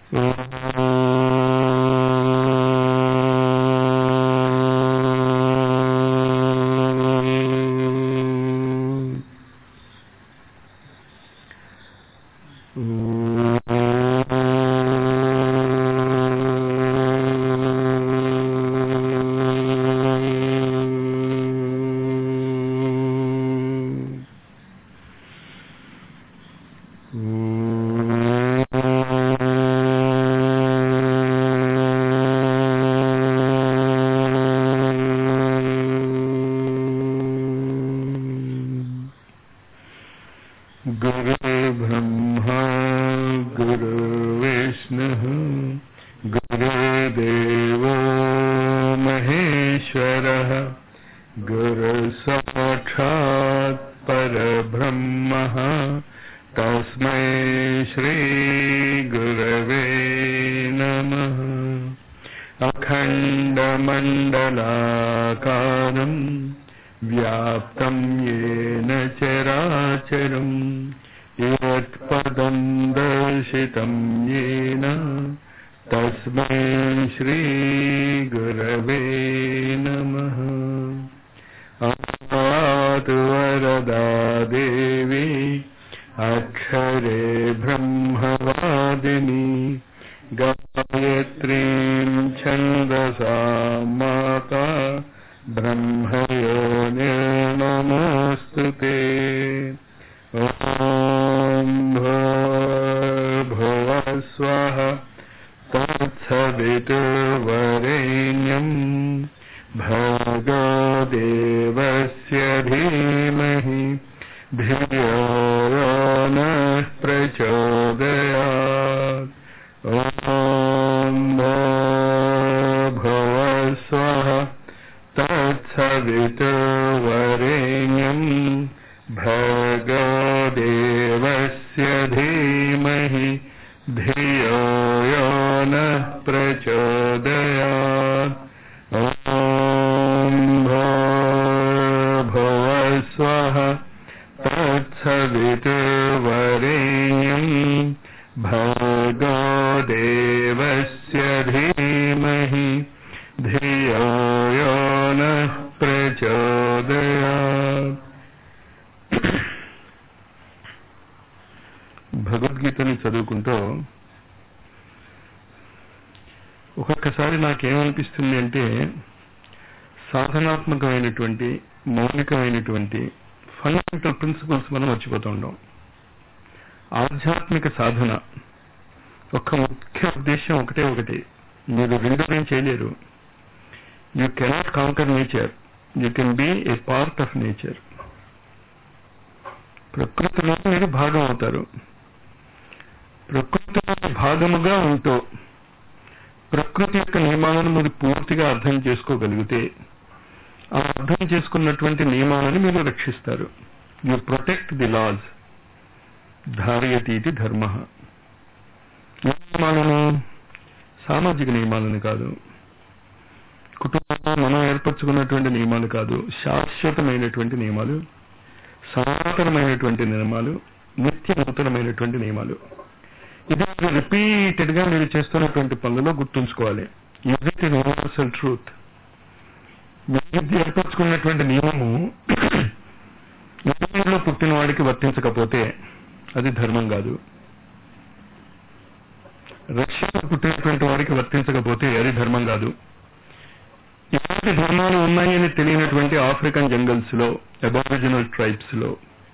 गुरुर्ब्रह्मा गुरुर्विष्णुः गुरुदेवो महेश्वरः गुरुसाक्षात् परब्रह्मः तस्मै श्रीगुरवे नमः अखण्डमण्डलाकारम् व्याप्तं येन चराचरम् यत्पदं दर्शितं येन तस्मै श्रीगुरवे नमः आतु वरदा देवी अक्षरे ब्रह्मवादिनी गायत्रीं छन्दसा माता ब्रह्मयोनिर्नमोऽस्तु ते ॐ भुवस्वः तत्सवितुर्वरेण्यम् भर्गो देवस्य धीमहि धियो यो नः प्रचोदयात् ॐ भुवस्वः तत्सवितुर्वरेण्यम् भर्गो देवस्य धीमहि धियो यो नः प्रचोदयात् ॐ भुवस्वः तत्सवितुर्वरेण्यम् भर्गो देवस्य धीमहि ధియో యో నః ప్రచోదయాత్ భగవద్గీతని చదువుకుంటూ ఒక్కొక్కసారి నాకేమనిపిస్తుంది అంటే సాధనాత్మకమైనటువంటి మౌలికమైనటువంటి ఫండమెంటల్ ప్రిన్సిపల్స్ మనం మర్చిపోతూ ఉంటాం ఆధ్యాత్మిక సాధన ఒక్క ముఖ్య ఉద్దేశం ఒకటే ఒకటి మీరు రెండోదేం చేయలేరు you cannot conquer nature you can be a part of nature ప్రకృతిలో మీరు భాగం అవుతారు ప్రకృతిలో భాగముగా ఉంటూ ప్రకృతి యొక్క నియమాలను మీరు పూర్తిగా అర్థం చేసుకోగలిగితే ఆ అర్థం చేసుకున్నటువంటి నియమాలను మీరు రక్షిస్తారు యు ప్రొటెక్ట్ ది లాజ్ ధారయతీతి ధర్మ నియమాలను సామాజిక నియమాలను కాదు కుటుంబంలో మనం ఏర్పరచుకున్నటువంటి నియమాలు కాదు శాశ్వతమైనటువంటి నియమాలు సనాతనమైనటువంటి నియమాలు నిత్య నూతనమైనటువంటి నియమాలు ఇది మీరు రిపీటెడ్ గా మీరు చేస్తున్నటువంటి పనులలో గుర్తుంచుకోవాలి ఇది యూనివర్సల్ ట్రూత్ మీరు ఏర్పరచుకున్నటువంటి నియమము ఇంగ్లాండ్లో పుట్టిన వాడికి వర్తించకపోతే అది ధర్మం కాదు రష్యాలో పుట్టినటువంటి వాడికి వర్తించకపోతే అది ధర్మం కాదు ఇలాంటి ధర్మాలు ఉన్నాయని తెలియనటువంటి ఆఫ్రికన్ జంగల్స్ లో అబారిజినల్ ట్రైబ్స్ లో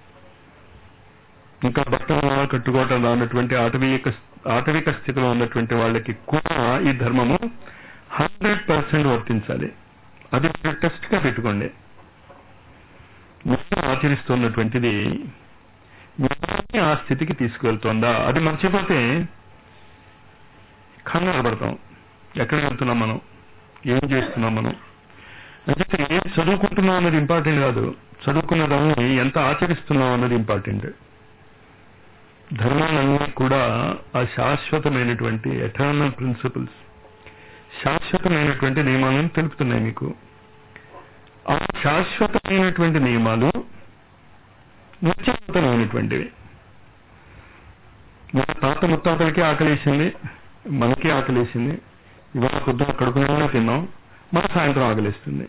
ఇంకా బట్టలు కట్టుకోవటం రానటువంటి ఆటవీక ఆటవిక స్థితిలో ఉన్నటువంటి వాళ్ళకి కూడా ఈ ధర్మము హండ్రెడ్ పర్సెంట్ వర్తించాలి అది మీరు టెస్ట్ గా పెట్టుకోండి మీరు ఆచరిస్తున్నటువంటిది మిమ్మల్ని ఆ స్థితికి తీసుకువెళ్తోందా అది మర్చిపోతే కంగారు పడతాం ఎక్కడికి వెళ్తున్నాం మనం ఏం చేస్తున్నాం మనం అంటే ఏం చదువుకుంటున్నాం అన్నది ఇంపార్టెంట్ కాదు చదువుకున్న దాన్ని ఎంత ఆచరిస్తున్నాం అన్నది ఇంపార్టెంట్ ధర్మాలన్నీ కూడా ఆ శాశ్వతమైనటువంటి ఎటర్నల్ ప్రిన్సిపల్స్ శాశ్వతమైనటువంటి నియమాలను తెలుపుతున్నాయి మీకు ఆ శాశ్వతమైనటువంటి నియమాలు నిత్యనూతనమైనటువంటివి మన తాత ముత్తాతలకి ఆకలేసింది మనకి ఆకలేసింది ఇవాళ పొద్దున కడుపు నిండా తిన్నాం మన సాయంత్రం ఆకలిస్తుంది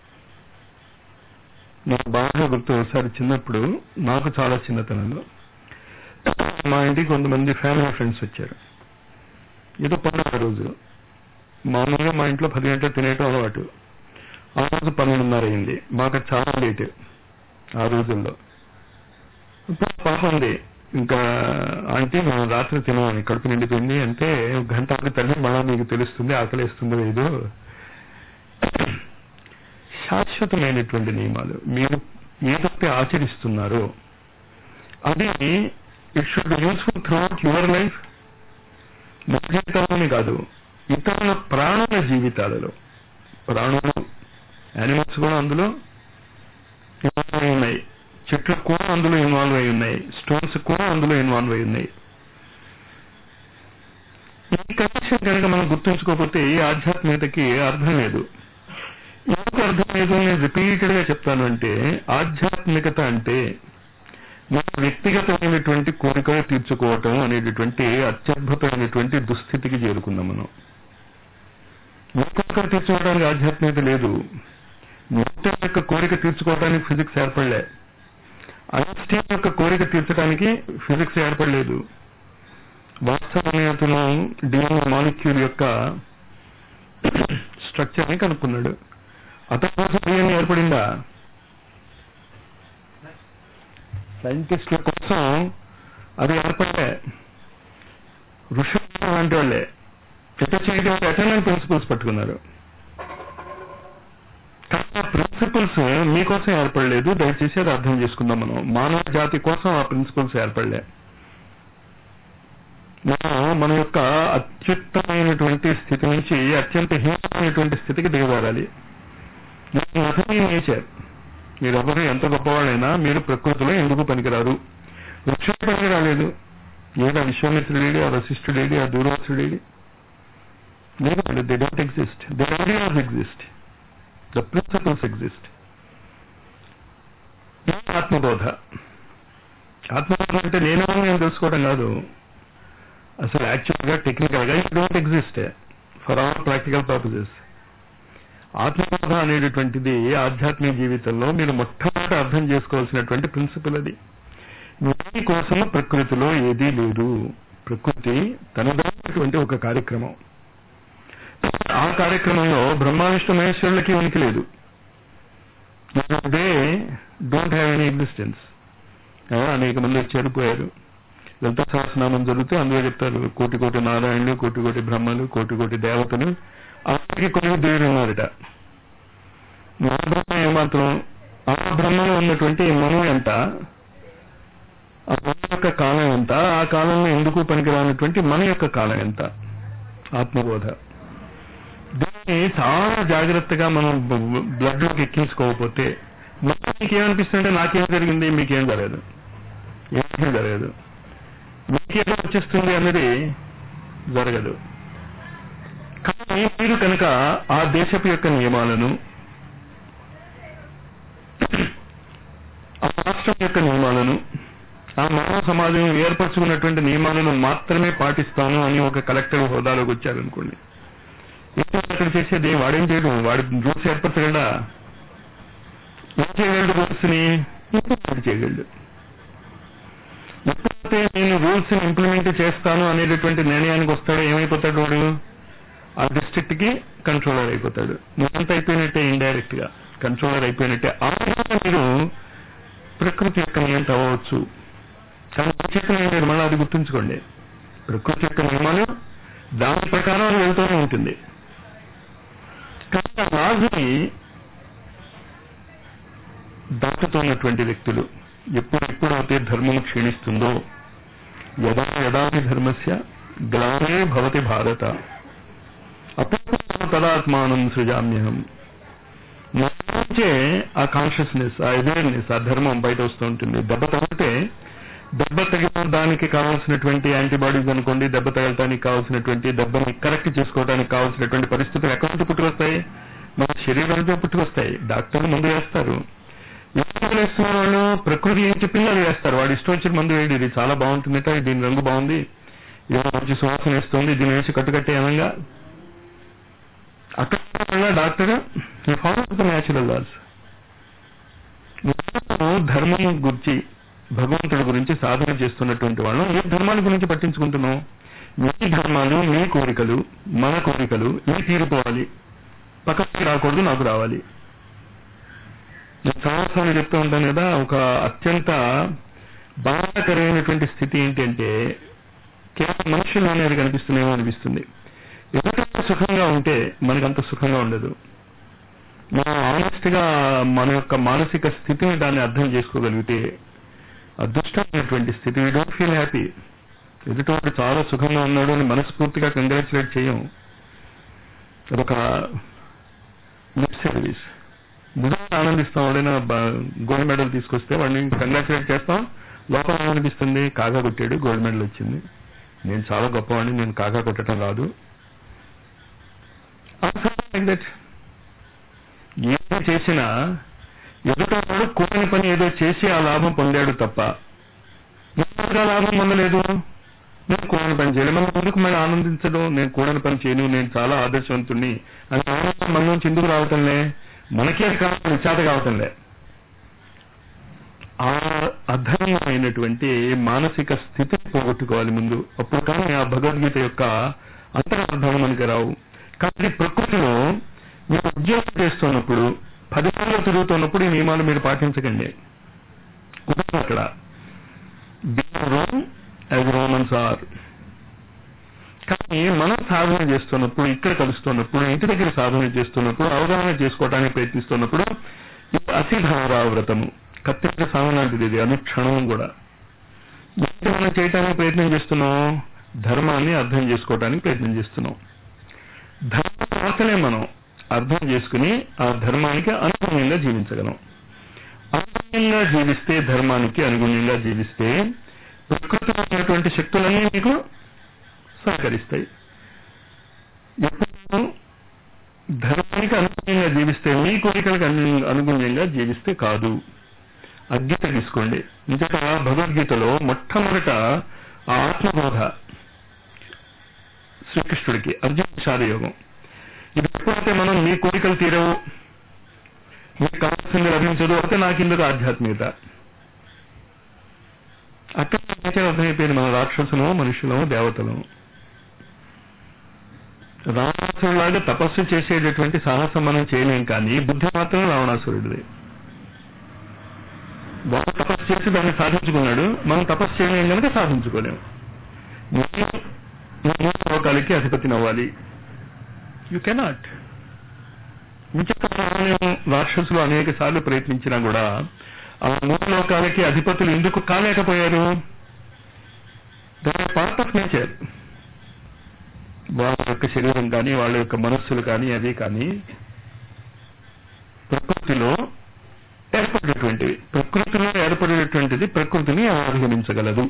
నాకు బాగా గుర్తు ఒకసారి చిన్నప్పుడు నాకు చాలా చిన్నతనంలో మా ఇంటికి కొంతమంది ఫ్యామిలీ ఫ్రెండ్స్ వచ్చారు ఏదో పండుగ రోజు మామూలుగా మా ఇంట్లో పది గంటలు తినేయటం అలవాటు ఆ రోజు పన్నెండున్నర అయింది మాకు చాలా లేట్ ఆ రోజుల్లో ఇప్పుడు పాప ఉంది ఇంకా అంటే మనం రాత్రి తినమని కడుపు నిండిపోయింది అంటే గంటకి తల్లి మళ్ళా మీకు తెలుస్తుంది ఆకలిస్తుందో లేదో శాశ్వతమైనటువంటి నియమాలు మీరు ఏదైతే ఆచరిస్తున్నారో అది it should useful throughout your life మన జీవితంలోనే కాదు ఇతరుల ప్రాణుల జీవితాలలో ప్రాణులు యానిమల్స్ కూడా అందులో ఇన్వాల్వ్ అయి ఉన్నాయి చెట్లు కూడా అందులో ఇన్వాల్వ్ అయి ఉన్నాయి స్టోన్స్ కూడా అందులో ఇన్వాల్వ్ అయి ఉన్నాయి ఈ కనెక్షన్ కనుక మనం గుర్తుంచుకోకపోతే ఈ ఆధ్యాత్మికతకి అర్థం లేదు ఎందుకు అర్థం లేదు నేను రిపీటెడ్ గా చెప్తాను అంటే ఆధ్యాత్మికత అంటే మన వ్యక్తిగతమైనటువంటి కోరికలు తీర్చుకోవటం అనేటటువంటి అత్యద్భుతమైనటువంటి దుస్థితికి చేరుకున్నాం మనం మీ కోరికలు తీర్చుకోవడానికి ఆధ్యాత్మికత లేదు న్యూటన్ యొక్క కోరిక తీర్చుకోవడానికి ఫిజిక్స్ ఏర్పడలే ఐన్స్టీన్ యొక్క కోరిక తీర్చడానికి ఫిజిక్స్ ఏర్పడలేదు వాస్తవాన్ని అతను డిఎన్ఏ మాలిక్యూల్ యొక్క స్ట్రక్చర్ ని కనుక్కున్నాడు అతని కోసం డిఎన్ఏ ఏర్పడిందా సైంటిస్టుల కోసం అది ఏర్పడలే ఋషులు లాంటి వాళ్ళే ఎట చేయడం ఎటర్నల్ ప్రిన్సిపల్స్ పట్టుకున్నారు కానీ ఆ ప్రిన్సిపల్స్ మీకోసం ఏర్పడలేదు దయచేసి అది అర్థం చేసుకుందాం మనం మానవ జాతి కోసం ఆ ప్రిన్సిపల్స్ ఏర్పడలే మనం మన యొక్క అత్యుత్తమైనటువంటి స్థితి నుంచి అత్యంత హీనమైనటువంటి స్థితికి దిగజారాలి నేచర్ మీరెవరు ఎంత గొప్పవాళ్ళైనా మీరు ప్రకృతిలో ఎందుకు పనికిరారు వృక్షం పనికి రాలేదు ఏడా విశ్వామిత్రుడేడి ఆ వశిష్ఠుడేడి ఆ దూరవత్సుడేడి లేదు they don't exist the ideas exist the principles exist ఆత్మబోధ ఆత్మబోధ అంటే నేను నేను తెలుసుకోవడం కాదు అసలు యాక్చువల్ గా టెక్నికల్ గా it don't exist for our practical purposes ఆత్మబోధ అనేటటువంటిది ఆధ్యాత్మిక జీవితంలో మీరు మొట్టమొదటి అర్థం చేసుకోవాల్సినటువంటి ప్రిన్సిపల్ అది మీ కోసం ప్రకృతిలో ఏదీ లేదు ప్రకృతి తనదైనటువంటి ఒక కార్యక్రమం ఆ కార్యక్రమంలో బ్రహ్మ విష్ణు మహేశ్వరులకి ఉనికి లేదు they don't have any existence అనేక మంది చేరిపోయారు లలిత సహస్రనామం జరిగితే అందులో చెప్తారు కోటి కోటి నారాయణులు కోటి కోటి బ్రహ్మలు కోటి కోటి దేవతలు అందరికీ కొన్ని దేవుడు ఉన్నారట మా బ్రహ్మ ఏమాత్రం ఆ బ్రహ్మలో ఉన్నటువంటి మనం ఎంత ఆ మన యొక్క కాలం ఎంత ఆ కాలంలో ఎందుకు పనికిరానటువంటి మన యొక్క కాలం ఎంత ఆత్మబోధ దీన్ని చాలా జాగ్రత్తగా మనం బ్లడ్ లోకి ఎక్కించుకోకపోతే మీకేమనిపిస్తుంటే నాకేం జరిగింది మీకేం జరగదు ఏమీ జరగదు మీకేదో వచ్చేస్తుంది అనేది జరగదు కానీ మీరు కనుక ఆ దేశపు యొక్క నియమాలను ఆ రాష్ట్రం యొక్క నియమాలను ఆ మానవ సమాజం ఏర్పరచుకున్నటువంటి నియమాలను మాత్రమే పాటిస్తాను అని ఒక కలెక్టర్ హోదాలోకి వచ్చారనుకోండి ఏంటి అక్కడ చేసేది వాడేం చేయడం వాడి రూల్స్ ఏర్పరచగలడా ఏం చేయగలడు రూల్స్ ని ఇంప్లిమెంట్ చేయగలడు ఎప్పుడైతే నేను రూల్స్ ని ఇంప్లిమెంట్ చేస్తాను అనేటటువంటి నిర్ణయానికి వస్తాడో ఏమైపోతాడు వాడు ఆ డిస్ట్రిక్ట్ కి కంట్రోలర్ అయిపోతాడు నువ్వంత అయిపోయినట్టే ఇండైరెక్ట్ గా కంట్రోలర్ అయిపోయినట్టే ఆ విధంగా మీరు ప్రకృతి యొక్క నియంత అవ్వచ్చు కానీ చెప్పిన మీరు మళ్ళీ అది గుర్తుంచుకోండి ప్రకృతి యొక్క నియమాలు దాని ప్రకారం అది వెళ్తూనే ఉంటుంది కానీ ఆ రాజుని దాటుతున్నటువంటి వ్యక్తులు ఎప్పుడెప్పుడైతే ధర్మం క్షీణిస్తుందో యదా యదాని ధర్మస్య గ్లానే భవతి భారత అప్పుడు తదాత్మానం సృజామ్యహం నుంచే ఆ కాన్షియస్నెస్ ఆ అవేర్నెస్ ఆ ధర్మం బయట వస్తూ ఉంటుంది దెబ్బ తగిలితే దెబ్బ తగిలిన దానికి కావాల్సినటువంటి యాంటీబాడీస్ అనుకోండి దెబ్బ తగలటానికి కావాల్సినటువంటి దెబ్బని కరెక్ట్ చేసుకోవడానికి కావాల్సినటువంటి పరిస్థితులు ఎక్కడి నుంచి పుట్టుకొస్తాయి మన శరీరంతో పుట్టుకొస్తాయి డాక్టర్లు మందు వేస్తారు ఎందుకు వేస్తున్నారు వాళ్ళు ప్రకృతి ఏం చెప్పిందో అది వేస్తారు వాడు ఇష్టం వచ్చిన మందు వేయడు ఇది చాలా బాగుంటుందట దీని రంగు బాగుంది ఏదో మంచి సువాసన ఇస్తుంది దీని వేసి కట్టుకట్టే ఏమంగా అక్కడ doctor follow the natural laws ధర్మం గురించి భగవంతుడి గురించి సాధన చేస్తున్నటువంటి వాళ్ళం ఏ ధర్మాల గురించి పట్టించుకుంటున్నాం మీ ధర్మాలు మీ కోరికలు మన కోరికలు ఇవి తీరిపోవాలి పక్కకి రాకూడదు నాకు రావాలి నేను చాలాసార్లు చెప్తూ ఉంటాను కదా ఒక అత్యంత బాధాకరమైనటువంటి స్థితి ఏంటంటే కేవలం మనుషులు అనేది కనిపిస్తుందేమో అనిపిస్తుంది ఎవరికైనా సుఖంగా ఉంటే మనకంత సుఖంగా ఉండదు మనం ఆనెస్ట్ గా మన యొక్క మానసిక స్థితిని దాన్ని అర్థం చేసుకోగలిగితే అదృష్టమైనటువంటి స్థితి వీ డోంట్ ఫీల్ హ్యాపీ ఎదుటివాడు చాలా సుఖంగా ఉన్నాడు అని మనస్ఫూర్తిగా కంగ్రాచులేట్ చేయం అదొక లిప్ సర్వీస్ నిజంగా ఆనందిస్తాం ఎవడైనా గోల్డ్ మెడల్ తీసుకొస్తే వాడిని కంగ్రాచులేట్ చేస్తాం లోపల ఏమనిపిస్తుంది కాగా కొట్టాడు గోల్డ్ మెడల్ వచ్చింది నేను చాలా గొప్పవాడిని నేను కాగా కొట్టడం రాదు లైక్ దట్ ఏం చేసినా ఎదుటవాడు కూడని పని ఏదో చేసి ఆ లాభం పొందాడు తప్ప ఎందుకు లాభం పొందలేదు నేను కూడని పని చేయలేదు మనం ఎందుకు మనం ఆనందించడం నేను కూడని పని చేయను నేను చాలా ఆదర్శవంతుణ్ణి అని ఆనందం మన నుంచి ఎందుకు రావటంలే మనకే కావాలి చేత కావటంలే ఆ అధర్మమైనటువంటి మానసిక స్థితిని పోగొట్టుకోవాలి ముందు అప్పుడు కానీ ఆ భగవద్గీత యొక్క అంతరార్థం మనకి రావు కానీ ప్రకృతిలో మీరు ఉద్యోగం చేస్తున్నప్పుడు పది సార్లు తిరుగుతున్నప్పుడు ఈ నియమాలు మీరు పాటించకండి కుదరదు అక్కడ రోమ్ యాజ్ రోమన్స్ ఆర్ కానీ మనం సాధన చేస్తున్నప్పుడు ఇక్కడ కలుస్తున్నప్పుడు ఇంటి దగ్గర సాధన చేస్తున్నప్పుడు అవగాహన చేసుకోవడానికి ప్రయత్నిస్తున్నప్పుడు ఇది అసిధారా వ్రతము కత్తించ సాధనాంటిది ఇది అనుక్షణం కూడా ఏంటి మనం చేయటానికి ప్రయత్నం చేస్తున్నాం ధర్మాన్ని అర్థం చేసుకోవడానికి ప్రయత్నం చేస్తున్నాం ధర్మం మార్చలే మనం అర్థం చేసుకుని ఆ ధర్మానికి అనుగుణ్యంగా జీవించగలం అనుగుణ్యంగా జీవిస్తే ధర్మానికి అనుగుణ్యంగా జీవిస్తే ప్రకృతిలో ఉన్నటువంటి శక్తులన్నీ మీకు సహకరిస్తాయి ఎప్పుడు ధర్మానికి అనుగుణ్యంగా జీవిస్తే మీ కోరికలకు అను- అనుగుణ్యంగా జీవిస్తే కాదు అద్గీత తీసుకోండి ఇంతట భగవద్గీతలో మొట్టమొదట ఆ ఆత్మబోధ శ్రీకృష్ణుడికి అర్జున విషాదయోగం ఇది ఎప్పుడైతే మనం మీ కోరికలు తీరవు మీకు కావాల్సింది లభించదు అయితే నాకు ఇందుకు ఆధ్యాత్మికత అక్కడ నాకే అర్థమైపోయింది మన రాక్షసులు మనుషులు దేవతలు రావణాసురులాగా తపస్సు చేసేటటువంటి సాహసం మనం చేయలేం కానీ బుద్ధి మాత్రం రావణాసురుడిది వాడు తపస్సు చేసి దాన్ని సాధించుకున్నాడు మనం తపస్సు చేయలేం కనుక సాధించుకోలేము నేను ఈ మూడు లోకాలకి అధిపతిని అవ్వాలి యు కెనాట్ రాక్షసులు అనేక సార్లు ప్రయత్నించినా కూడా ఆ మూడు లోకాలకి అధిపతులు ఎందుకు కాలేకపోయారు దాని పార్ట్ ఆఫ్ నేచర్ వాళ్ళ యొక్క శరీరం కానీ వాళ్ళ యొక్క మనస్సులు కానీ అవి కానీ ప్రకృతిలో ఏర్పడేటువంటివి ప్రకృతిలో ఏర్పడేటువంటిది ప్రకృతిని అధిగమించగలదు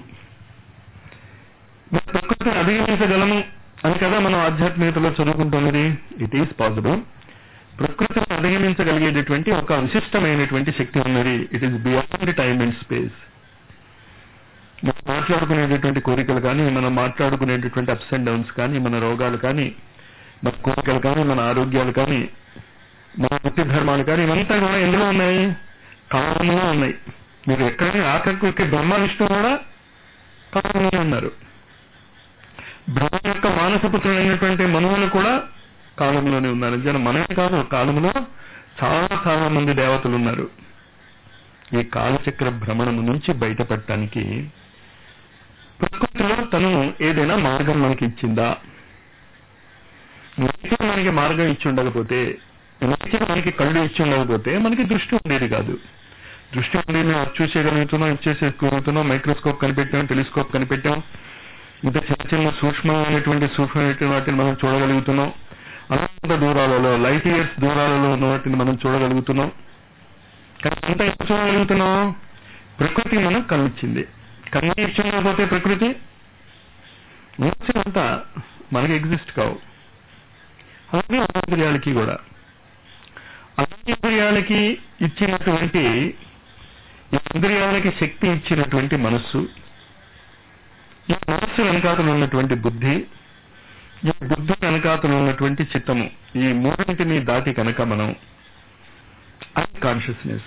మరి ప్రకృతిని అధిగమించగలము అని కదా మనం ఆధ్యాత్మికతలో చదువుకుంటున్నది ఇట్ ఈస్ పాసిబుల్ ప్రకృతిని అధిగమించగలిగేటటువంటి ఒక విశిష్టమైనటువంటి శక్తి ఉన్నది it is beyond time and space మనం మాట్లాడుకునేటటువంటి కోరికలు కానీ మనం మాట్లాడుకునేటటువంటి అప్స్ అండ్ డౌన్స్ కానీ మన రోగాలు కానీ మన కోరికలు కానీ మన ఆరోగ్యాలు కానీ మన వృత్తి ధర్మాలు కానీ ఇవంతా కూడా ఎందులో ఉన్నాయి కాలంలో ఉన్నాయి మీరు ఎక్కడైనా ఆఖరికి బ్రహ్మ విష్ణు కూడా కాలంలో ఉన్నారు బ్రహ్మ యొక్క మానసపుత్రులైనటువంటి మనువులు కూడా కాలంలోనే ఉన్నారు జన మనమే కాదు కాలంలో చాలా చాలా మంది దేవతలు ఉన్నారు ఈ కాలచక్ర భ్రమణము నుంచి బయటపడటానికి ప్రకృతిలో తను ఏదైనా మార్గం మనకి ఇచ్చిందా నేచర్ మనకి మార్గం ఇచ్చి ఉండకపోతే నేచర్ మనకి కళ్ళు ఇచ్చి ఉండకపోతే మనకి దృష్టి ఉండేది కాదు దృష్టి ఉండేది మేము అది చూసేయగలుగుతున్నాం ఇచ్చేసేయగలుగుతున్నాం మైక్రోస్కోప్ కనిపెట్టాం టెలిస్కోప్ కనిపెట్టాం ఇంత చిన్న చిన్న సూక్ష్మమైనటువంటి సూక్ష్మమైనటువంటి వాటిని మనం చూడగలుగుతున్నాం అనంత దూరాలలో లైట్ ఇయర్స్ దూరాలలో ఉన్న వాటిని మనం చూడగలుగుతున్నాం కానీ అంత ఎంత చూడగలుగుతున్నాం ప్రకృతి మనకు కన్నిచ్చింది కన్ను ఇచ్చినకపోతే ప్రకృతి అంతా మనకి ఎగ్జిస్ట్ కావు అలాగే ఇంద్రియాలకి కూడా ఇంద్రియాలకి ఇచ్చినటువంటి ఈ ఇంద్రియాలకి శక్తి ఇచ్చినటువంటి మనస్సు ఈ మనస్సు మనస్సు వెనకాతలు ఉన్నటువంటి బుద్ధి ఈ బుద్ధి వెనకాతలు ఉన్నటువంటి చిత్తము ఈ మూడింటిని దాటి కనుక మనం అది కాన్షియస్నెస్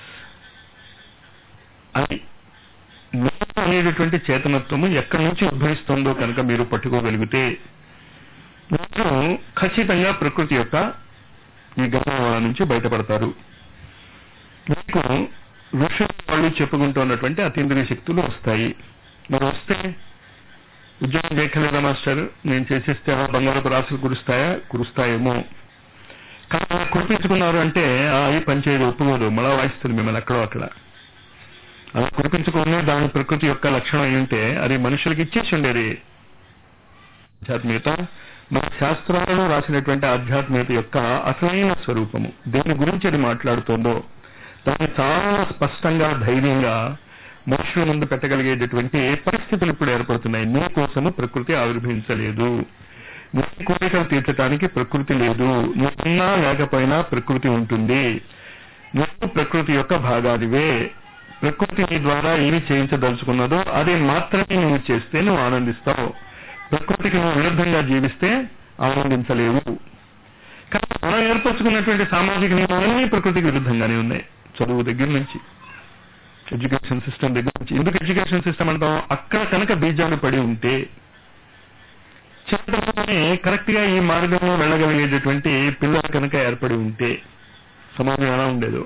అది నేను అనేటటువంటి చేతనత్వము ఎక్కడి నుంచి ఉద్భవిస్తుందో కనుక మీరు పట్టుకోగలిగితే మీరు ఖచ్చితంగా ప్రకృతి యొక్క ఈ గమనం నుంచి బయటపడతారు మీకు ఋషులు వాళ్ళు చెప్పుకుంటున్నటువంటి అతీంద్రియ శక్తులు వస్తాయి మరి వస్తే ఉద్యోగం చేయక్కర్లేదా మాస్టర్ నేను చేసేస్తే ఆ బంగారపు రాసులు కురుస్తాయా కురుస్తాయేమో కానీ అలా కురిపించుకున్నారు అంటే ఆ అవి పనిచేయదు ఒప్పుకోదు మళ్ళా వాయిస్తుంది మిమ్మల్ని ఎక్కడో అక్కడ అలా కురిపించుకునే దాని ప్రకృతి యొక్క లక్షణం ఏంటంటే అది మనుషులకి ఇచ్చేసి ఉండేది ఆధ్యాత్మికత మన శాస్త్రాలలో రాసినటువంటి ఆధ్యాత్మికత యొక్క అసలైన స్వరూపము దేని గురించి అది మాట్లాడుతుందో దాన్ని చాలా స్పష్టంగా ధైర్యంగా మనుషుల ముందు పెట్టగలిగేటటువంటి పరిస్థితులు ఇప్పుడు ఏర్పడుతున్నాయి నీ కోసము ప్రకృతి ఆవిర్భవించలేదు నీ కోరికలు తీర్చడానికి ప్రకృతి లేదు నువ్వున్నా లేకపోయినా ప్రకృతి ఉంటుంది నువ్వు ప్రకృతి యొక్క భాగాదివే ప్రకృతి నీ ద్వారా ఏమి చేయించదలుచుకున్నదో అది మాత్రమే నువ్వు చేస్తే నువ్వు ఆనందిస్తావు ప్రకృతికి నువ్వు విరుద్ధంగా జీవిస్తే ఆనందించలేవు కానీ మనం ఏర్పరచుకున్నటువంటి సామాజిక నియమాలన్నీ ప్రకృతికి విరుద్ధంగానే ఉన్నాయి చదువు దగ్గర నుంచి ఎడ్యుకేషన్ సిస్టమ్ దగ్గర నుంచి ఎందుకు ఎడ్యుకేషన్ సిస్టమ్ అంటాం అక్కడ కనుక బీజాలు పడి ఉంటే చిన్నతనంలోనే కరెక్ట్ గా ఈ మార్గంలో వెళ్ళగలిగేటటువంటి పిల్లలు కనుక ఏర్పడి ఉంటే సమాజం ఎలా ఉండేదో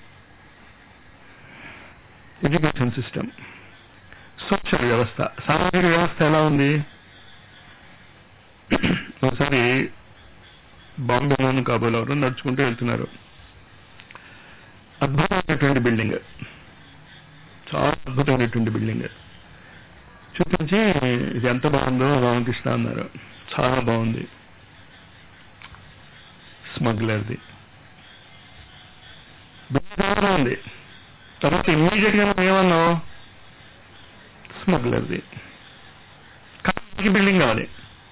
ఎడ్యుకేషన్ సిస్టమ్ సోషల్ వ్యవస్థ సామాజిక వ్యవస్థ ఎలా ఉంది ఒకసారి బాంబేలోను కాబోలు ఎవరు నడుచుకుంటూ వెళ్తున్నారు అద్భుతమైనటువంటి బిల్డింగ్ చాలా అద్భుతమైనటువంటి బిల్డింగ్ చూపించి ఇది ఎంత బాగుందో రామకృష్ణ అన్నారు చాలా బాగుంది స్మగ్లర్ది బిల్డింగ్ ఉంది తర్వాత ఇమ్మీడియట్ గా మనం ఏమన్నావు స్మగ్లర్ది కానీ బిల్డింగ్ కావాలి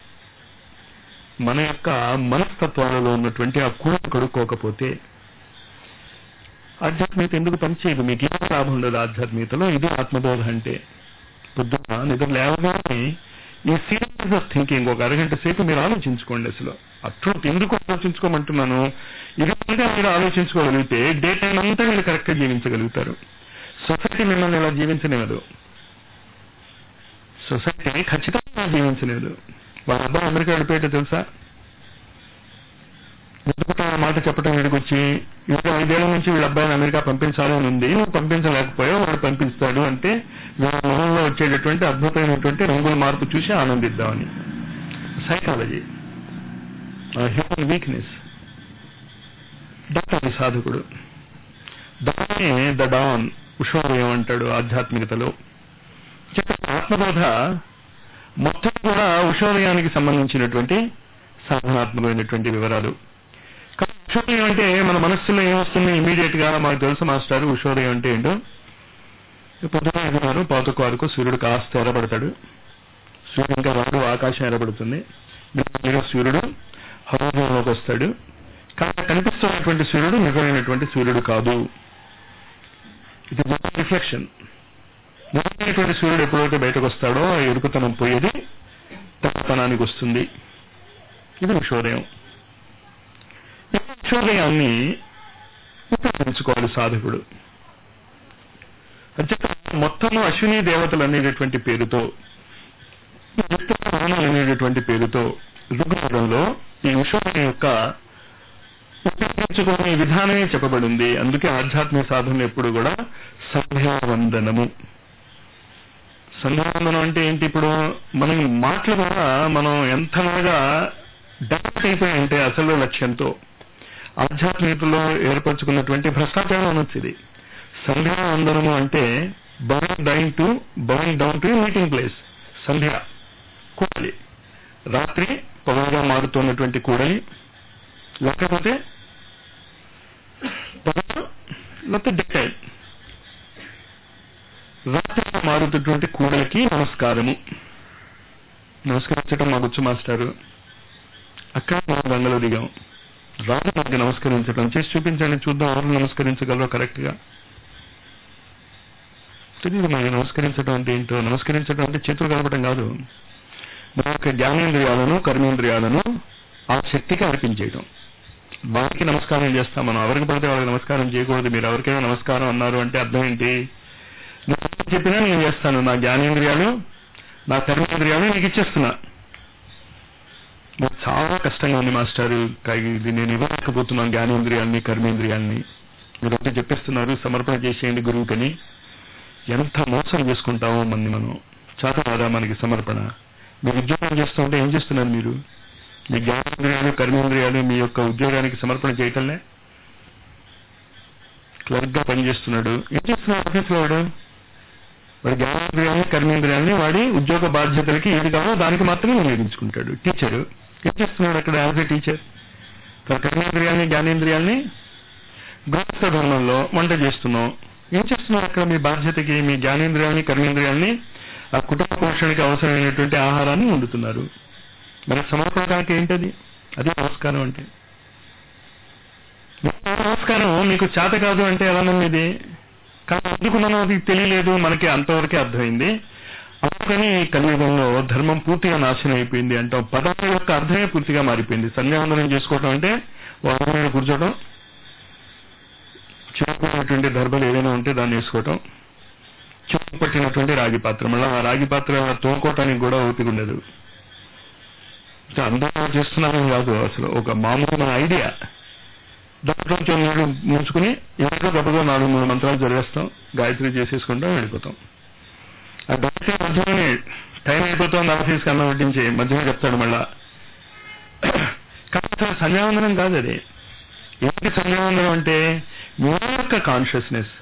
మన యొక్క మనస్తత్వాలలో ఉన్నటువంటి ఆ కూడ కడుక్కోకపోతే ఆధ్యాత్మికత ఎందుకు పనిచేయదు మీకు ఏం లాభం ఉండదు ఆధ్యాత్మికతలో ఇది ఆత్మబోధ అంటే పొద్దున్న నిద్ర లేవగానే ఈ సీరియస్ ఆఫ్ థింకింగ్ ఒక అరగంట సేపు మీరు ఆలోచించుకోండి అసలు అట్లా ఎందుకు ఆలోచించుకోమంటున్నాను ఇది కనుక మీరు ఆలోచించుకోగలిగితే డే టైం అంతా మీరు కరెక్ట్ గా జీవించగలుగుతారు సొసైటీ మిమ్మల్ని ఇలా జీవించలేదు సొసైటీ ఖచ్చితంగా జీవించలేదు వాళ్ళ అబ్బాయి అమెరికా వెళ్ళిపోయేటో తెలుసా ఎందుకు ఆ మాట చెప్పడం వీడికి వచ్చి ఇంకా ఐదేళ్ల నుంచి వీళ్ళ అబ్బాయిని అమెరికా పంపించాలి అని ఉంది నువ్వు పంపించలేకపోయావు వాడు పంపిస్తాడు అంటే వీళ్ళ మొహంలో వచ్చేటటువంటి అద్భుతమైనటువంటి రంగుల మార్పు చూసి ఆనందిద్దామని సైకాలజీ హ్యూమన్ వీక్నెస్ డాక్టర్ సాధకుడు దాన్నే ద డాన్ ఉషోదయం అంటాడు ఆధ్యాత్మికతలో ఆత్మబోధ మొత్తం కూడా ఉషోదయానికి సంబంధించినటువంటి సాధనాత్మకమైనటువంటి వివరాలు ఉషోదయం అంటే మన మనస్సులో ఏమొస్తుంది ఇమీడియట్ గా మనకు తెలుసు మాస్టర్ ఉషోదయం అంటే ఏంటో పొద్దున ఐదున్నర పాతకు వరకు సూర్యుడు కాస్త ఎరబడతాడు సూర్యుడు ఇంకా రాడు ఆకాశం ఎరబడుతుంది మీరు సూర్యుడు హోదంలోకి వస్తాడు కానీ కనిపిస్తున్నటువంటి సూర్యుడు నిజమైనటువంటి సూర్యుడు కాదు ఇది రిఫ్లెక్షన్ నిజమైనటువంటి సూర్యుడు ఎప్పుడైతే బయటకు వస్తాడో ఎరుకుతనం పోయేది తప్పతనానికి వస్తుంది ఇది విషోదయం విషోదయాన్ని ఉపయోగించుకోవాలి సాధకుడు మొత్తము అశ్విని దేవతలు అనేటటువంటి పేరుతో విత్తనాలు అనేటటువంటి పేరుతో ఋగ్వేదంలో ఈ విషోదయం యొక్క ఉపయోగించుకునే విధానమే చెప్పబడింది అందుకే ఆధ్యాత్మిక సాధనలు ఎప్పుడు కూడా సంధ్యావందనము సంధ్యావందనం అంటే ఏంటి ఇప్పుడు మనం మాటలు కూడా మనం ఎంతలాగా డెవలప్ అయిపోయాయంటే అసలు లక్ష్యంతో ఆధ్యాత్మికతలో ఏర్పరచుకున్నటువంటి భ్రష్టాచారం అనొచ్చు ఇది సంధ్యావందనము అంటే bound down to bound down to meeting place సంధ్య కూడలి రాత్రి పొగగా మారుతున్నటువంటి కూడలి లేకపోతే లేకపోతే డే టైం రాత్రి మారుతున్నటువంటి కూడలికి నమస్కారము నమస్కరించడం మాకొచ్చు మాస్టారు అక్కడ మనం గంగలో దిగాం రాజు మనకి నమస్కరించడం చేసి చూపించండి చూద్దాం ఎవరు నమస్కరించగలరో కరెక్ట్ గా తెలియదు మనకి నమస్కరించడం అంటే ఏంటో నమస్కరించడం అంటే చేతులు కలపడం కాదు మన యొక్క జ్ఞానేంద్రియాలను కర్మేంద్రియాలను ఆ శక్తికి అర్పించేయడం వారికి నమస్కారం చేస్తాం మనం ఎవరికి పడితే వాళ్ళకి నమస్కారం చేయకూడదు మీరు ఎవరికైనా నమస్కారం అన్నారు అంటే అర్థం ఏంటి నువ్వు ఏం చెప్పినా నేను చేస్తాను నా జ్ఞానేంద్రియాలు నా కర్మేంద్రియాలు నీకు ఇచ్చేస్తున్నా నాకు చాలా కష్టంగా ఉంది మాస్టర్ ఇది నేను ఇవ్వలేకపోతున్నాను జ్ఞానేంద్రియాల్ని కర్మేంద్రియాల్ని మీరంతా చెప్పిస్తున్నారు సమర్పణ చేసేయండి గురువుకని ఎంత మోసం చేసుకుంటామో మంది మనం చాలా కాదా మనకి సమర్పణ మీరు ఉద్యోగం చేస్తుంటే ఏం చేస్తున్నారు మీరు మీ జ్ఞానేంద్రియాలు కర్మేంద్రియాలు మీ యొక్క ఉద్యోగానికి సమర్పణ చేయటంలే క్లర్క్ గా పనిచేస్తున్నాడు ఏం చేస్తున్నాడు ఆఫీస్లో వాడు వాడి జ్ఞానేంద్రియాలని కర్మేంద్రియాలని వాడి ఉద్యోగ బాధ్యతలకి ఏది కావాలో దానికి మాత్రమే వినియోగించుకుంటాడు టీచరు ఏం చేస్తున్నాడు అక్కడ యాజ్ ఏ టీచర్ తన కర్మేంద్రియాలని జ్ఞానేంద్రియాలని గృహస్థ ధర్మంలో వంట చేస్తున్నాం ఏం చేస్తున్నారు అక్కడ మీ బాధ్యతకి మీ జ్ఞానేంద్రియాలని కర్మేంద్రియాలని ఆ కుటుంబ పోషణకి అవసరమైనటువంటి ఆహారాన్ని వండుతున్నారు మరి సమర్పణకానికి ఏంటది అదే నమస్కారం అంటే నమస్కారం మీకు చేత కాదు అంటే ఎలా నమ్మేది కానీ ఎందుకు మనం అది తెలియలేదు మనకి అంతవరకే అర్థమైంది అందుకని ఈ కలియుగంలో ధర్మం పూర్తిగా నాశనం అయిపోయింది అంటాం పదం యొక్క అర్థమే పూర్తిగా మారిపోయింది సంధ్యావందనం చేసుకోవటం అంటే వాళ్ళ మీద కూర్చోవడం చిన్నటువంటి దర్భలు ఏదైనా ఉంటే దాన్ని వేసుకోవటం చిన్న పట్టినటువంటి రాగి పాత్ర మళ్ళీ ఆ రాగి పాత్ర తోముకోవటానికి కూడా ఓపిక ఉండదు అందరూ చేస్తున్నారని కాదు అసలు ఒక మామూలు ఐడియా దాంట్లో నీళ్ళు ముంచుకుని ఇంట్లో గబగా నాలుగు మూడు మంత్రాలు చదివేస్తాం గాయత్రి చేసేసుకుంటాం వెళ్ళిపోతాం ఆ గాయత్రి మధ్యలోనే టైం అయిపోతుంది ఆఫీస్కి అన్నం వడ్డించి మధ్యలో చెప్తాడు మళ్ళా కానీ అసలు సంధ్యావందనం కాదు అది ఏంటి సంధ్యావందనం అంటే మీ యొక్క కాన్షియస్నెస్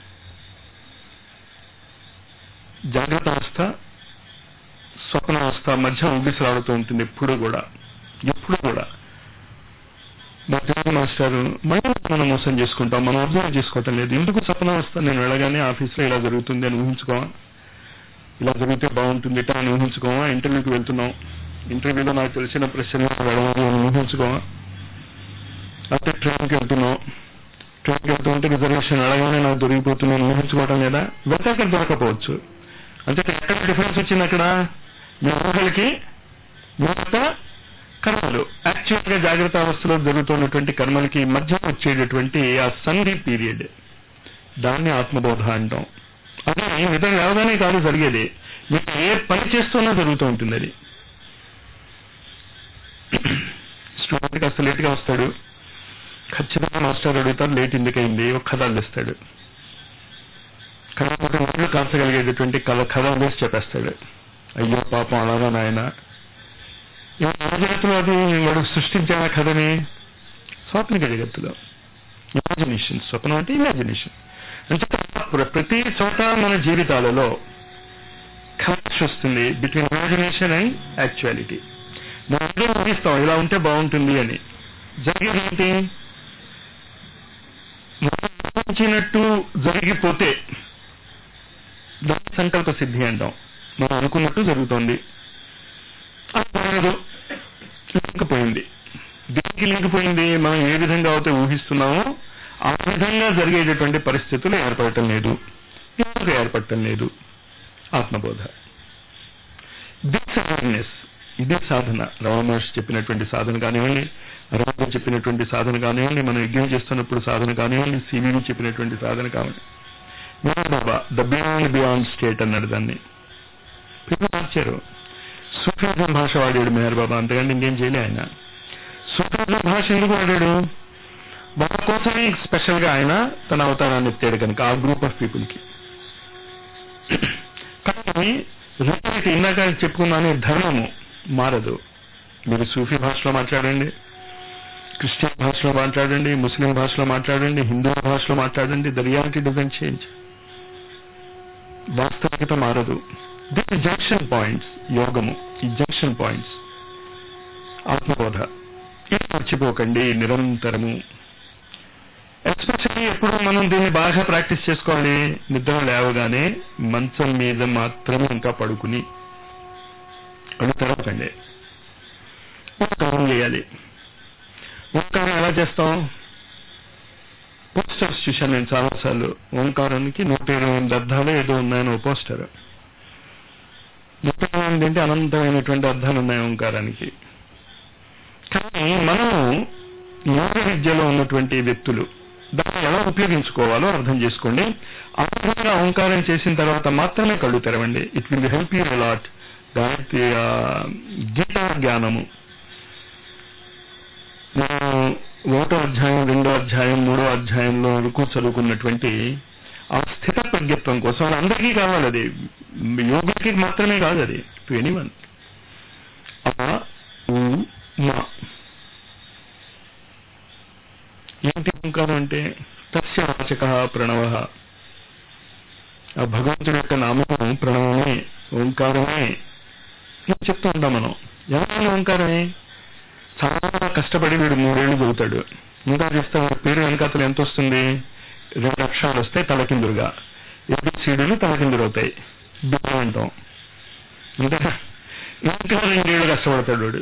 జాగ్రత్త అవస్థ స్వప్నావస్థ మధ్య ఉగిసలాడుతూ ఉంటుంది ఎప్పుడు కూడా ఎప్పుడు కూడా మా తెలుగు మాస్టర్ మనం మనం మోసం చేసుకుంటాం మనం అర్థం చేసుకోవటం లేదు ఎందుకు స్వప్నావస్థ నేను వెళ్ళగానే ఆఫీస్లో ఇలా జరుగుతుంది అని ఊహించుకోవా ఇలా జరిగితే బాగుంటుంది ఇట్లా అని ఊహించుకోవా ఇంటర్వ్యూకి వెళ్తున్నాం ఇంటర్వ్యూలో నాకు తెలిసిన ప్రశ్నలు వెళ్ళాలి అని ఊహించుకోవా అయితే ట్రైన్కి వెళ్తున్నాం ట్రైన్కి వెళ్తుంటే రిజర్వేషన్ అడగానే నాకు దొరికిపోతుంది అని ఊహించుకోవటం లేదా వెళ్తే అక్కడ దొరకపోవచ్చు అంటే ఎక్కడ డిఫరెన్స్ వచ్చింది అక్కడ మీ ఊహలకి మీ యొక్క కర్మలు యాక్చువల్ గా జాగ్రత్త అవస్థలో జరుగుతున్నటువంటి కర్మలకి మధ్య వచ్చేటటువంటి ఆ సంధి పీరియడ్ దాన్ని ఆత్మబోధ అంటాం అది నిద్ర లేవగానే కాదు జరిగేది మీకు ఏ పని చేస్తున్నా జరుగుతూ ఉంటుంది అది స్టూడెంట్కి అసలు లేట్గా వస్తాడు ఖచ్చితంగా మాస్టర్ అడుగుతారు లేట్ ఎందుకైంది ఒక కథ అందిస్తాడు కాకపోతే నీళ్లు కాల్చగలిగేటటువంటి కథ కథ వేసి చెప్పేస్తాడు అయ్యో పాపం అలాగా నాయన జగత్తులో అది వాడు సృష్టించిన కథని స్వాప్నిక జగత్తులో ఇమాజినేషన్ స్వప్నం అంటే ఇమాజినేషన్ అంటే ప్రతి చోట మన జీవితాలలో క్లాష్ వస్తుంది బిట్వీన్ ఇమాజినేషన్ అండ్ యాక్చువాలిటీ మనం అదే ఊహిస్తాం ఇలా ఉంటే బాగుంటుంది అని జరిగేది ఏంటి మనం ఊహించినట్టు జరిగిపోతే దాని సంకల్ప సిద్ధి అంటాం మనం అనుకున్నట్టు జరుగుతోంది అది లింక్ పోయింది దీనికి లింక్ పోయింది మనం ఏ విధంగా అయితే ఊహిస్తున్నామో ఆ విధంగా జరిగేటటువంటి పరిస్థితులు ఏర్పడటం లేదు ఎందుకు ఏర్పడటం లేదు ఆత్మబోధ దిస్ అవేర్నెస్ ఇదే సాధన రమణ మహర్షి చెప్పినటువంటి సాధన కానివ్వండి రమణ చెప్పినటువంటి సాధన కానివ్వండి మనం యజ్ఞం చేస్తున్నప్పుడు సాధన కానివ్వండి సివివి చెప్పినటువంటి సాధన కావండి Meher Baba the beyond beyond state అన్నాడు దాన్ని people మార్చారు సూఫిజం భాష వాడాడు మెహర్ బాబా అంతకంటే ఇంకేం చేయలే ఆయన సూఫిజం భాష ఎందుకు వాడాడు వాళ్ళ కోసమే స్పెషల్ గా ఆయన తన అవతారాన్ని ఎత్తాడు కనుక ఆ గ్రూప్ ఆఫ్ పీపుల్ కి కానీ రియాలిటీ ఇందాక చెప్పుకున్నాను ధర్మము మారదు మీరు సూఫీ భాషలో మాట్లాడండి క్రిస్టియన్ భాషలో మాట్లాడండి ముస్లిం భాషలో మాట్లాడండి హిందూ భాషలో మాట్లాడండి ద రియాలిటీ డజంట్ చేంజ్ వాస్తవికత మారదు దిస్ జంక్షన్ పాయింట్స్ యోగము ఈ జంక్షన్ పాయింట్స్ ఆత్మబోధ ఇది మర్చిపోకండి నిరంతరము ఎస్పెషల్లీ ఎప్పుడు మనం దీన్ని బాగా ప్రాక్టీస్ చేసుకోవాలి నిద్ర లేవగానే మంచం మీద మాత్రమే ఇంకా పడుకుని కళ్ళు తెరవకండి ఓంకారం చేయాలి ఓంకారం ఎలా చేస్తాం పోస్టర్స్ చూశాను నేను చాలాసార్లు ఓంకారానికి నూట ఇరవై ఎనిమిది అర్థాలు ఏదో ఉన్నాయని ఓ పోస్టర్ నూట ఇరవై అనంతమైనది ఏంటి అనంతమైనటువంటి అర్థాలు ఉన్నాయి ఓంకారానికి కానీ మనము యోగ విద్యలో ఉన్నటువంటి వ్యక్తులు దాన్ని ఎలా ఉపయోగించుకోవాలో అర్థం చేసుకోండి ఆ విధంగా ఓంకారం చేసిన తర్వాత మాత్రమే కళ్ళు తెరవండి it will help you a lot Gayatri Gita జ్ఞానము మనం ఒకటో అధ్యాయం రెండో అధ్యాయం మూడో అధ్యాయంలో వరకు చదువుకున్నటువంటి ఆ స్థిత ప్రజ్ఞత్వం కోసం అది అందరికీ కావాలి అది యోగులకి మాత్రమే కాదు అది టు ఎనీవన్ ఆ ఉ మా ఏంటి ఓంకారం అంటే తస్య వాచక ప్రణవ ఆ భగవంతుడి యొక్క నామం ప్రణవమే ఓంకారమే అని చెప్తూ ఉంటాం మనం ఎవరైనా ఓంకారమే చాలా కష్టపడి వీడు మూడేళ్లు చదువుతాడు ఇంకా చేస్తే వాడి పేరు వెనకాతలు ఎంత వస్తుంది రెండు అక్షరాలు వస్తాయి తలకిందులుగా ఏబిసిడీలు తలకిందులు అవుతాయి బియ్యం అంటాం అంటే ఇంకా రెండేళ్లు కష్టపడతాడు వాడు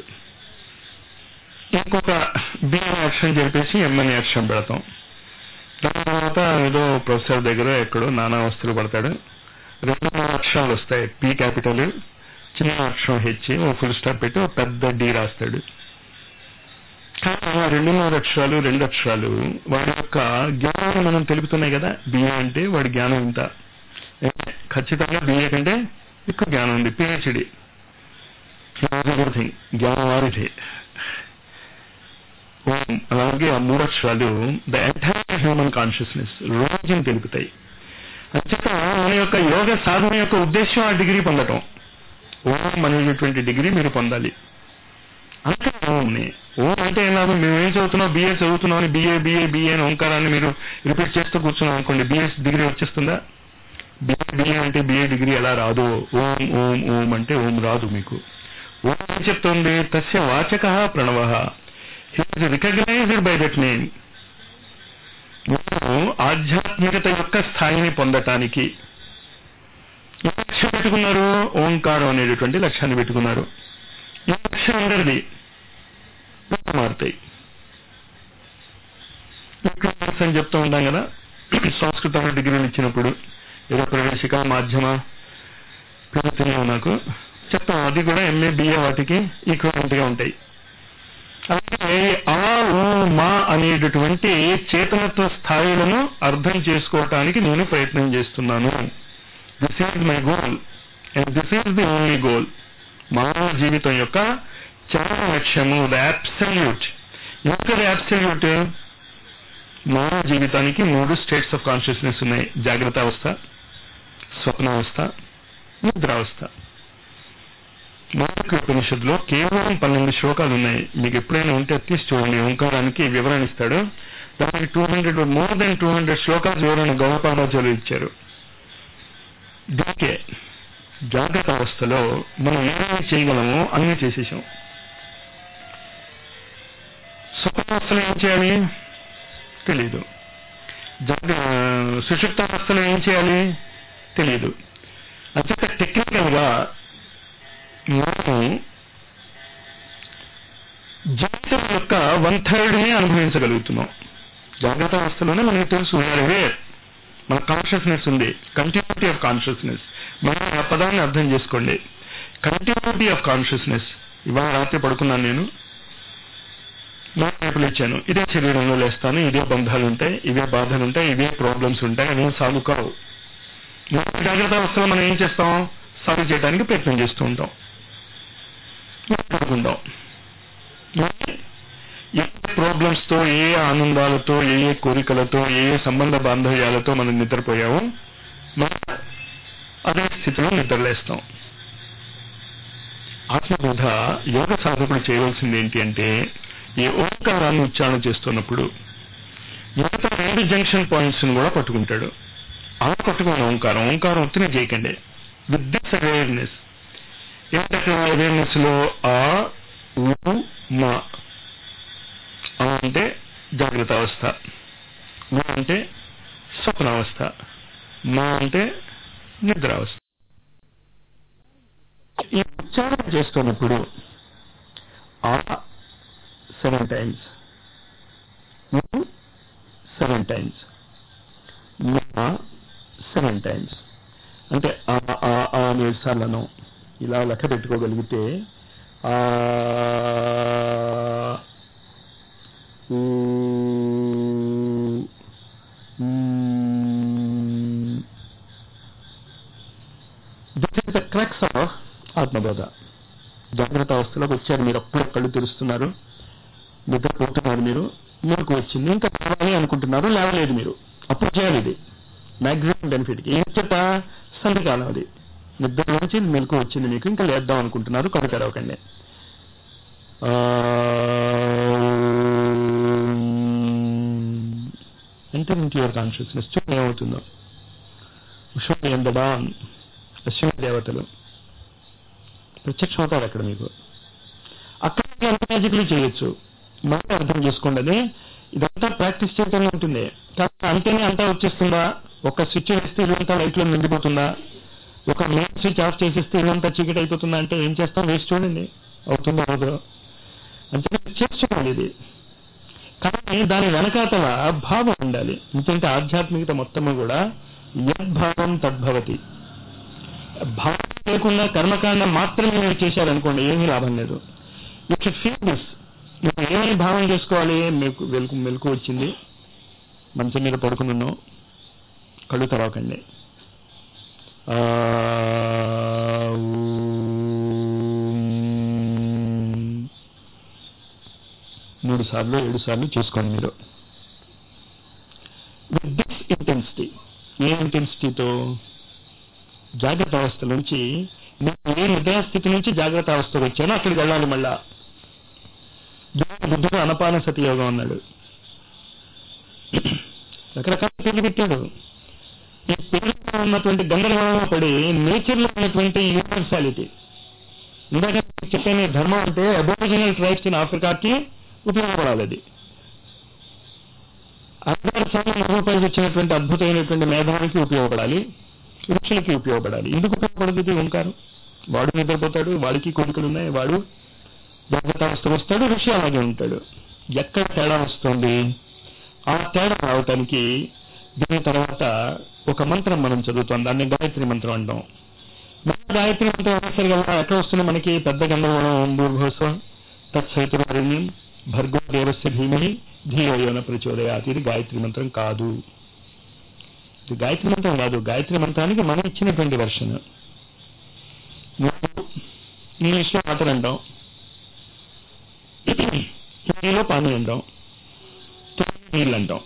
ఇంకొక బి అనే అక్షరం చెప్పేసి ఎం అనే అక్షరం పెడతాం దాని తర్వాత ఏదో ప్రొఫెసర్ దగ్గర ఎక్కడో నానా వస్తువులు పడతాడు రెండు మూడు అక్షరాలు వస్తాయి పి క్యాపిటల్ చిన్న అక్షరం హెచ్ ఓ ఫుల్ స్టాప్ పెట్టి ఓ పెద్ద డి రాస్తాడు కానీ ఆ రెండు మూడు అక్షరాలు రెండు అక్షరాలు వాడి యొక్క జ్ఞానాన్ని మనం తెలుపుతున్నాయి కదా బిఏ అంటే వాడి జ్ఞానం ఇంత ఖచ్చితంగా బిఏ కంటే ఎక్కువ జ్ఞానం ఉంది పిహెచ్డి థింగ్ జ్ఞానం వారిది ఓం అలాగే ఆ మూడు అక్షరాలు ద ఎంటైర్ హ్యూమన్ కాన్షియస్నెస్ రోజుని తెలుపుతాయి అంచేత మన యొక్క యోగ సాధన యొక్క ఉద్దేశం ఆ డిగ్రీ పొందటం ఓం అనేటటువంటి డిగ్రీ మీరు పొందాలి అంతే ఓంని ఓం అంటే ఏం లాభం మేము ఏం చదువుతున్నాం బిఏ చదువుతున్నాం అని బిఏ బిఏ బిఏ అని ఓంకారాన్ని మీరు రిపీట్ చేస్తూ కూర్చున్నాం అనుకోండి బిఎస్ డిగ్రీ వచ్చేస్తుందా బిఏ బిఏ అంటే బిఏ డిగ్రీ ఎలా రాదు ఓం ఓం ఓం అంటే ఓం రాదు మీకు ఓం ఏం చెప్తుంది తస్య వాచక ప్రణవ he is recognized by that name మీరు ఆధ్యాత్మికత యొక్క స్థాయిని పొందటానికి ఏ లక్ష్యం పెట్టుకున్నారు ఓంకారం అనేటటువంటి లక్ష్యాన్ని పెట్టుకున్నారు ఈ లక్ష్యం అందరిది మారుతాయి ఇంక్లూడెన్స్ అని చెప్తూ ఉంటాం కదా సంస్కృతంలో డిగ్రీలు ఇచ్చినప్పుడు ఏదో ప్రవేశిక మాధ్యమ పెరుగుతున్నావు నాకు చెప్తాం అది కూడా ఎంఏ బిఏ వాటికి ఈక్వలెంట్ గా ఉంటాయి అలాగే ఆ ఊ మా అనేటటువంటి చేతనత్వ స్థాయిలను అర్థం చేసుకోవటానికి నేను ప్రయత్నం చేస్తున్నాను this is my goal and this is the only goal మానవ జీవితం యొక్క చరమ లక్ష్యము ద అబ్సల్యూట్ ఇంకా అబ్సల్యూట్ మానవ జీవితానికి మూడు స్టేట్స్ ఆఫ్ కాన్షియస్నెస్ ఉన్నాయి జాగ్రత్త అవస్థ స్వప్నావస్థ నిద్రావస్థ మానక ఉపనిషత్తులో కేవలం పన్నెండు శ్లోకాలు ఉన్నాయి మీకు ఎప్పుడైనా ఉంటే తీసి చూడండి ఓంకారానికి వివరణ ఇస్తాడు దానికి two hundred more than two hundred శ్లోకాలు వివరణ గౌరపాదాచార్యులు ఇచ్చారు దీనికే జాగ్రత్త అవస్థలో మనం ఏమేమి చేయగలమో అన్నీ చేసేసాం సుఖావస్థలో ఏం చేయాలి తెలీదు జాగ్ర సుషుప్తావస్థలో ఏం చేయాలి తెలియదు అంచేత టెక్నికల్ గా మనం జీవితం యొక్క వన్ థర్డ్ ని అనుభవించగలుగుతున్నాం జాగ్రత్త అవస్థలోనే మనకి తెలుసు అరే మన కాన్షియస్నెస్ ఉంది కంటిన్యూటీ ఆఫ్ కాన్షియస్నెస్ మనం ఆ పదాన్ని అర్థం చేసుకోండి కంటిన్యూటీ ఆఫ్ కాన్షియస్నెస్ ఇవాళ రాత్రి పడుకున్నాను నేను రేపు లేచాను ఇదే శరీరంలో లేస్తాను ఇదే బంధాలు ఉంటాయి ఇవే బాధలు ఉంటాయి ఇవే ప్రాబ్లమ్స్ ఉంటాయి అవి సాల్వ్ కావు జాగ్రత్త అవస్థలో మనం ఏం చేస్తాం సాల్వ్ చేయడానికి ప్రయత్నం చేస్తూ ఉంటాం పడుకుంటాం ఏ ప్రాబ్లమ్స్ తో ఏ ఆనందాలతో ఏ ఏ కోరికలతో ఏ ఏ సంబంధ బాంధవ్యాలతో మనం నిద్రపోయామో మనం అదే స్థితిలో నిద్రలేస్తాం ఆత్మబోధ యోగ సాధకుడు చేయవలసింది ఏంటి అంటే ఈ ఓంకారాన్ని ఉచ్చారణ చేస్తున్నప్పుడు యువత రెండు జంక్షన్ పాయింట్స్ ని కూడా పట్టుకుంటాడు అలా పట్టుకోండి ఓంకారం ఓంకారం ఒత్తిడి చేయకండి విత్ దిస్ అవేర్నెస్ ఏంటంటే అవేర్నెస్ లో ఆ ఊ మా ఆ అంటే జాగ్రత్త అవస్థ మా అంటే స్వప్నావస్థ మా అంటే నిద్రావస్థ ఈ ఉచ్చారణ చేస్తున్నప్పుడు ఆ సెవెన్ టైమ్స్ సెవెన్ టైమ్స్ మా సెవెన్ టైమ్స్ అంటే ఆ ఆ ఆ ఏడు సార్లను ఇలా లెక్క పెట్టుకోగలిగితే ఆ ఊ, మ్, this is the crux of ఆత్మబోధ జాగ్రత్త అవస్థలోకి వచ్చారు మీరు అప్పుడే కళ్ళు తెరుస్తున్నారు నిద్రపోతున్నారు మీరు మీకు వచ్చింది ఇంకా కావాలి అనుకుంటున్నారు లేవలేదు మీరు అప్పుడు చేయాలి ఇది మ్యాక్సిమం బెనిఫిట్ ఏం చెప్ప సంధికాలం అది నిద్ర నుంచి మెలకు వచ్చింది మీకు ఇంకా లేద్దాం అనుకుంటున్నారు కళ్ళు తెరవకండి ఎంటర్ ఇంటూ యువర్ కాన్షియస్నెస్ చూడండి ఏమవుతుందో విశ్వం ఎందడా పశ్చిమ దేవతలు ప్రత్యక్షం అవుతారు అక్కడ మీకు అక్కడ ఎంత మ్యాజిక్లు చేయొచ్చు మనం అర్థం చేసుకోండి అది ఇదంతా ప్రాక్టీస్ చేయటంలో ఉంటుంది కానీ అంతేనే అంతా వచ్చేస్తుందా ఒక స్విచ్ వేస్తే ఇల్లంతా లైట్లో నిండిపోతుందా ఒక మెయిన్ స్విచ్ ఆఫ్ చేసేస్తే ఇల్లంతా చీకటి అయిపోతుందా అంటే ఏం చేస్తాం వేసి చూడండి అవుతుందో అవదో అంటే చేసుకోండి ఇది కానీ దాని వెనకాతల భావం ఉండాలి ఎందుకంటే ఆధ్యాత్మికత మొత్తము కూడా యద్భావం తద్భవతి భావం లేకుండా కర్మకాండం మాత్రమే మీరు చేశారనుకోండి ఏమీ లాభం లేదు యూ షుడ్ ఫీల్ దిస్ మీరు ఏమని భావం చేసుకోవాలి మీకు వెలుకు మెలకు వచ్చింది మంచం మీద పడుకుని ఉన్నాం కళ్ళు తెరవకండి ఆ, ఊ, మూడు సార్లు ఏడు సార్లు చేసుకోండి మీరు విత్ దిస్ ఇంటెన్సిటీ ఏ ఇంటెన్సిటీతో జాగ్రత్త అవస్థ నుంచి నేను ఏ నిద్రాస్థితి నుంచి జాగ్రత్త అవస్థకు వచ్చానో అక్కడికి వెళ్ళాలి మళ్ళా బుద్ధుడు అనపాన సతి యోగం అన్నాడు రకరకాల పేర్లు పెట్టాడు ఈ పేరులో ఉన్నటువంటి గందరగోళంలో పడి నేచర్ లో ఉన్నటువంటి యూనివర్సాలిటీ ఇందాక మీకు చెప్పాను ఈ ధర్మం అంటే అబోరిజినల్ ట్రైబ్స్ ఇన్ ఆఫ్రికాకి ఉపయోగపడాలి అది అందరి సమయం రూపాయలు వచ్చినటువంటి అద్భుతమైనటువంటి మేధానికి ఉపయోగపడాలి వృక్షులకి ఉపయోగపడాలి ఎందుకు ఉపయోగపడదు ఇది ఓంకారం వాడు నిద్రపోతాడు వాడికి కోరికలు ఉన్నాయి వాడు జాగ్రత్త వస్తాడు ఋషి అలాగే ఉంటాడు ఎక్కడ తేడా వస్తుంది ఆ తేడా రావటానికి దీని తర్వాత ఒక మంత్రం మనం చదువుతాం దాన్ని గాయత్రి మంత్రం అంటాం మన గాయత్రి మంత్రం అనేసరి కదా ఎక్కడ వస్తుంది మనకి పెద్ద గంధర్వం భూర్భోసం తత్సైతురణ్యం భర్గో దేవస్య ధీమహి ధీయోన ప్రచోదయాతి ఇది గాయత్రి మంత్రం కాదు ఇది గాయత్రి మంత్రం కాదు గాయత్రి మంత్రానికి మనం ఇచ్చినటువంటి వర్షన్ ఇంగ్లీష్ లో మాటలు అంటాం హిందీలో పానీ అంటాం తెలుగులో నీళ్ళు అంటాం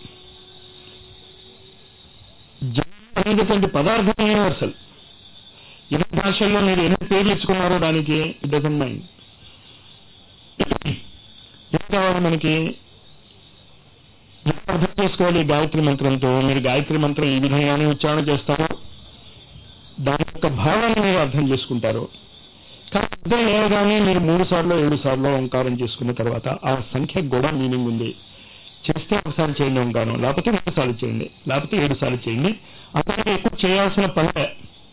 జలం అనేటటువంటి పదార్థం యూనివర్సల్ ఎన్ని భాషల్లో మీరు ఎన్ని పేర్లు ఇచ్చుకున్నారో దానికి ఇట్ డజన్ మైండ్ ఏం కావాలి మనకి ఎలా అర్థం చేసుకోవాలి ఈ గాయత్రి మంత్రంతో మీరు గాయత్రి మంత్రం ఈ విధంగానే ఉచ్చారణ చేస్తారు దాని యొక్క భావాన్ని మీరు అర్థం చేసుకుంటారు కానీ ఇద్దరు లేవగానే మీరు మూడు సార్లు ఏడు సార్లు ఓంకారం చేసుకున్న తర్వాత ఆ సంఖ్య కూడా మీనింగ్ ఉంది చేస్తే ఒకసారి చేయండి ఓంకారం లేకపోతే మూడు సార్లు చేయండి లేకపోతే ఏడు సార్లు చేయండి అంతకంటే ఎక్కువ చేయాల్సిన పనులే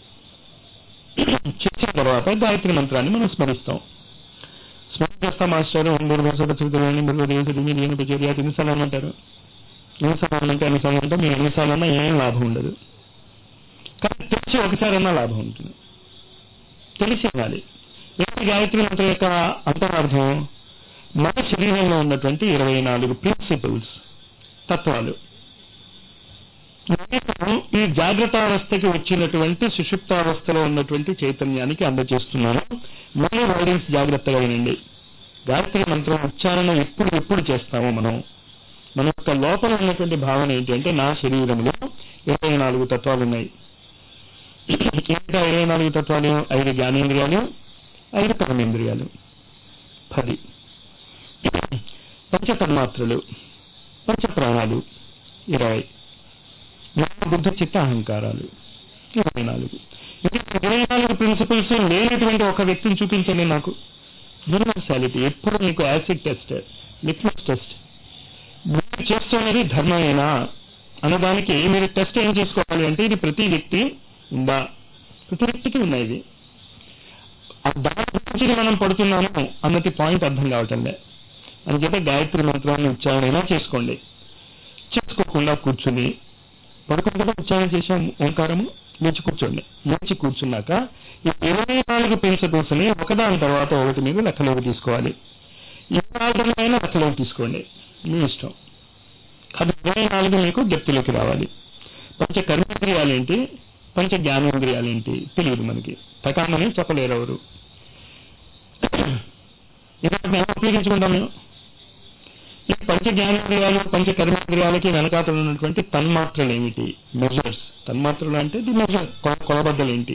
చేసిన తర్వాత గాయత్రి మంత్రాన్ని మనం స్మరిస్తాం స్మరణ చేస్తాం మాస్టర్ ఓం గురుభాషని మృగదేవి మీరు ఏమి ప్రచోదయాలు ఎన్నిసార్లు అనమంటారు ఎన్నిసార్లు అంటే ఎన్నిసార్లు అంటే మీరు ఎన్నిసార్లు అన్నా ఏం లాభం ఉండదు కానీ తెలిసి ఒకసారి అన్నా లాభం ఉంటుంది తెలిసి అనాలి ఏంటి గాయత్రి మంత్రం యొక్క అంతరార్థం మన శరీరంలో ఉన్నటువంటి ఇరవై నాలుగు ప్రిన్సిపల్స్ తత్వాలు నేను ఈ జాగ్రత్తావస్థకి వచ్చినటువంటి సుషుప్తావస్థలో ఉన్నటువంటి చైతన్యానికి అందజేస్తున్నాను మళ్ళీ వర్డింగ్స్ జాగ్రత్తగా వినండి గాయత్రి మంత్రం ఉచ్చారణ ఎప్పుడు ఎప్పుడు చేస్తామో మనం మన యొక్క లోపల ఉన్నటువంటి భావన ఏంటంటే నా శరీరంలో ఇరవై నాలుగు తత్వాలు ఉన్నాయి ఇంకా ఇరవై నాలుగు తత్వాలు ఐదు జ్ఞానేంద్రియాలు ఐదు కర్మేంద్రియాలు పది పంచతన్మాత్రలు పంచప్రాణాలు ఇరవై జ్ఞాన బుద్ధి చిత్త అహంకారాలు ఇరవై నాలుగు ఇది ఇరవై నాలుగు ప్రిన్సిపల్స్ లేనటువంటి ఒక వ్యక్తిని చూపించండి నాకు యూనివర్సాలిటీ ఎప్పుడు మీకు యాసిడ్ టెస్ట్ లిక్విడ్ టెస్ట్ మీరు చేస్తున్నది ధర్మమేనా అన్నదానికి మీరు టెస్ట్ ఏం చేసుకోవాలి అంటే ఇది ప్రతి వ్యక్తి ఉందా ప్రతి వ్యక్తికి ఉన్నాయి ఇది ఆ దాని గురించి మనం పడుతున్నాము అన్నది పాయింట్ అర్థం కావటంలే అని చెప్పి గాయత్రి మంత్రాన్ని ఉచ్చారణ అయినా చేసుకోండి చేసుకోకుండా కూర్చుని పడుకుని కూడా ఉచ్చారణ చేసాం ఓంకారము లేచి కూర్చోండి లేచి కూర్చున్నాక ఈ ఇరవై నాలుగు ప్రిన్సిపల్స్ ని ఒకదాని తర్వాత ఒకటి మీరు లెక్కలోకి తీసుకోవాలి ఏ ఆర్డర్లైనా లెక్కలోకి తీసుకోండి మీ ఇష్టం అది ఇరవై నాలుగు మీకు డెప్త్లోకి రావాలి పంచ కర్మేంద్రియాలేంటి పంచ జ్ఞానేంద్రియాలేంటి తెలియదు మనకి తకామని చెప్పలేరు ఎవరు ఇలా మేము ఉపయోగించుకుంటాం మేము ఈ పంచ జ్ఞానేంద్రియాలు పంచ కర్మేంద్రియాలకి వెనకాతలు ఉన్నటువంటి తన్మాత్రలు ఏమిటి మెజర్స్ తన్మాత్రలు అంటే ది మెజర్ కొలబద్దలు ఏంటి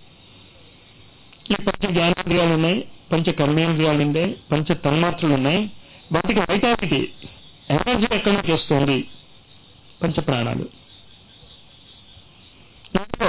ఈ పంచ జ్ఞానేంద్రియాలు ఉన్నాయి పంచ కర్మేంద్రియాలు ఉన్నాయి పంచ తన్మాత్రలు ఉన్నాయి వాటికి వైటాలిటీ ఎనర్జీ ఎక్కడి నుంచి వస్తుంది పంచ ప్రాణాలు ఇందులో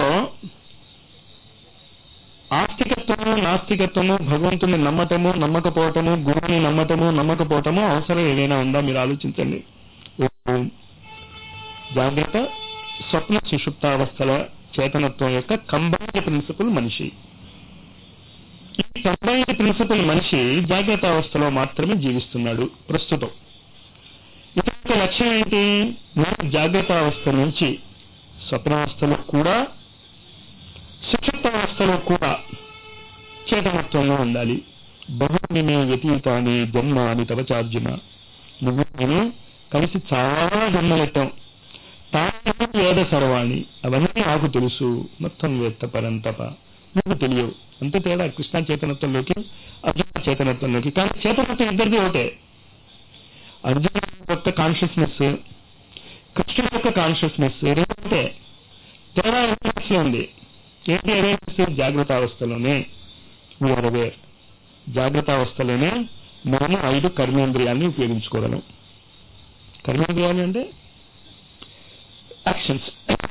ఆస్తికత్వము నాస్తికత్వము భగవంతుని నమ్మటము నమ్మకపోవటము గురువుని నమ్మటము నమ్మకపోవటము అవసరం ఏదైనా ఉందా మీరు ఆలోచించండి ఓం జాగ్రత్త స్వప్న సుషుప్తావస్థల చేతనత్వం యొక్క కంబైన్డ్ ప్రిన్సిపల్ మనిషి ఈ కంబైన్డ్ ప్రిన్సిపల్ మనిషి జాగ్రత్త అవస్థలో మాత్రమే జీవిస్తున్నాడు ప్రస్తుతం ఇతని లక్ష్యం ఏంటి నేను జాగ్రత్త అవస్థ నుంచి స్వప్నావస్థలో కూడా సుషుప్తావస్థలో కూడా చేతనత్వంలో ఉండాలి బహుని వ్యతీతాన్ని జన్మ అని తవచార్జున నువ్వు నేను కలిసి చాలా జన్మలెట్టాం తాను వేద సర్వాణి అవన్నీ నాకు తెలుసు మొత్తం వేత్త పరంతప నీకు తెలియవు అంత తేడా కృష్ణ చేతనత్వంలోకి అర్జున చేతనత్వంలోకి కానీ చేతనత్వం ఇద్దరిది ఒకటే అర్జున యొక్క కాన్షియస్నెస్ కృష్ణుడు యొక్క కాన్షియస్నెస్ రెండంటే తేడా అవేర్నెస్ లో ఉంది ఏంటి అవేర్నెస్ జాగ్రత్త అవస్థలోనే వీఆర్ అవేర్ జాగ్రత్త అవస్థలోనే మనం ఐదు కర్మేంద్రియాన్ని ఉపయోగించుకోగలం కర్మేంద్రియాలు అంటే యాక్షన్స్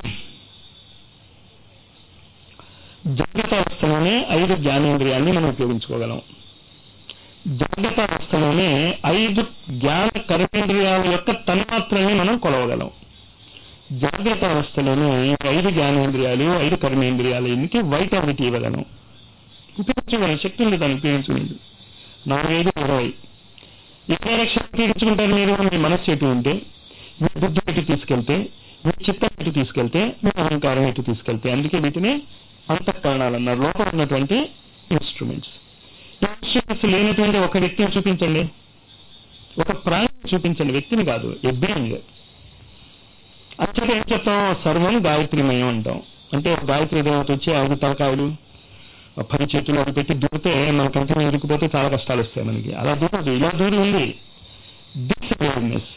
జాగ్రత్త అవస్థలోనే ఐదు జ్ఞానేంద్రియాల్ని మనం ఉపయోగించుకోగలం జాగ్రత్త అవస్థలోనే ఐదు జ్ఞాన కర్మేంద్రియాల యొక్క తన్మాత్రల్ని మనం కొలవగలం జాగ్రత్త అవస్థలోనే ఈ ఐదు జ్ఞానేంద్రియాలు ఐదు కర్మేంద్రియాలు ఎన్నికి వైటాలిటీ ఇవ్వగలం ఉపయోగించగలం శక్తి ఉంది దాన్ని ఉపయోగించలేదు నాలుగైదు ఇరవై ఏ డైరెక్షన్ ఉపయోగించుకుంటారు మీరు మీ మనస్సు ఎటు ఉంటే మీ బుద్ధి ఎటు తీసుకెళ్తే మీ చిత్తం ఎటు తీసుకెళ్తే మీ అహంకారం ఎటు తీసుకెళ్తే అందుకే వీటిని అంతఃకరణాలు అన్నారు లోపల ఉన్నటువంటి ఇన్స్ట్రుమెంట్స్ ఇన్స్ట్రుమెంట్స్ లేనటువంటి ఒక వ్యక్తిని చూపించండి ఒక ప్రాణిని చూపించండి వ్యక్తిని కాదు ఎ బీయింగ్ అంతేత ఏం చెప్తాం సర్వం గాయత్రిమయం అంటాం అంటే గాయత్రి దేవత వచ్చి ఐదు తలకాయలు పది చేతులు అవి పెట్టి దూరితే మన కంపెనీ ఇరుక్కుపోతే చాలా కష్టాలు వస్తాయి మనకి అలా దూరదు ఇలా దూరి ఉంది దిస్ అవేర్నెస్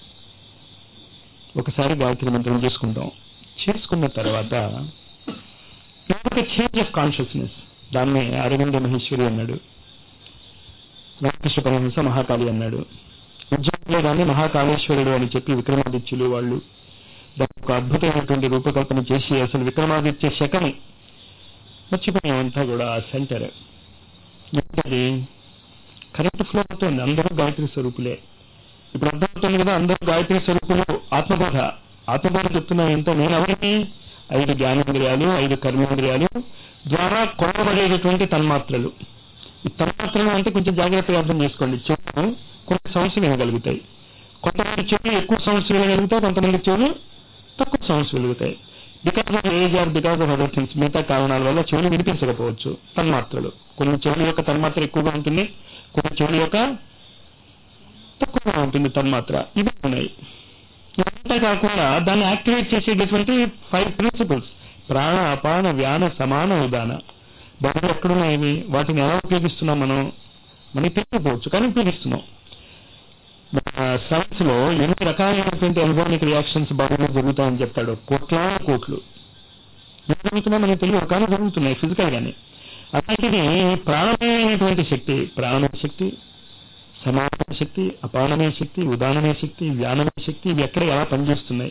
ఒకసారి గాయత్రి మంత్రం చేసుకుంటాం చేసుకున్న తర్వాత ఇంకొక చేంజ్ ఆఫ్ కాన్షియస్నెస్ దాన్ని అరవింద మహేశ్వరి అన్నాడు రామకృష్ణ పరమహంస మహాకాళి అన్నాడు ఉద్యోగంలో దాన్ని మహాకాళేశ్వరుడు అని చెప్పి విక్రమాదిత్యులు వాళ్ళు దానికి ఒక అద్భుతమైనటువంటి రూపకల్పన చేసి అసలు విక్రమాదిత్య శకం మర్చిపోయామంతా కూడా ఆ సెంటర్ ఏంటది కరెక్ట్ ఫ్లో అవుతుంది అందరూ గాయత్రి స్వరూపులే ఇప్పుడు అర్థమవుతుంది కదా అందరూ గాయత్రి స్వరూపులు ఆత్మబోధ ఆత్మబోధ చెప్తున్నా ఏంటో నేను ఎవరికి ఐదు జ్ఞానేంద్రియాలు ఐదు కర్మేంద్రియాలు ద్వారా కొనబడేటటువంటి తన్మాత్రలు ఈ తన్మాత్రలు అంటే కొంచెం జాగ్రత్తగా అర్థం చేసుకోండి చెవులు కొన్ని సౌండ్స్ వినగలుగుతాయి కొంతమంది చెవులు ఎక్కువ సౌండ్స్ వినగలుగుతాయి కొంతమంది చెవులు తక్కువ సౌండ్స్ వెలుగుతాయి because of age or because of other things మిగతా కారణాల వల్ల చెవులు వినిపించకపోవచ్చు తన్మాత్రలు కొన్ని చెవుల యొక్క తన్మాత్ర ఎక్కువగా ఉంటుంది కొన్ని చెవుల యొక్క తక్కువగా ఉంటుంది తన్మాత్ర ఇవి ఉన్నాయి ఇదంతా కాకుండా దాన్ని యాక్టివేట్ చేసేటటువంటి ఫైవ్ ప్రిన్సిపల్స్ ప్రాణ అపాన వ్యాన సమాన ఉదాన బదులు ఎక్కడున్నాయి వాటిని ఎలా ఉపయోగిస్తున్నాం మనం మనకి తెలియకపోవచ్చు కానీ ఉపయోగిస్తున్నాం సైన్స్ లో ఎన్ని రకాలైనటువంటి ఎన్వానిక్ రియాక్షన్స్ బాడీలో జరుగుతాయని చెప్తాడు కోట్లాది కోట్లు ఏం జరుగుతున్నా మనకి తెలియదు కానీ జరుగుతున్నాయి ఫిజికల్ గానే అలాంటిది ప్రాణమయమైనటువంటి శక్తి ప్రాణమయ శక్తి సమానమైన శక్తి అపానమయ శక్తి ఉదానమయ శక్తి వ్యానమయ శక్తి ఇవి ఎక్కడ ఎలా పనిచేస్తున్నాయి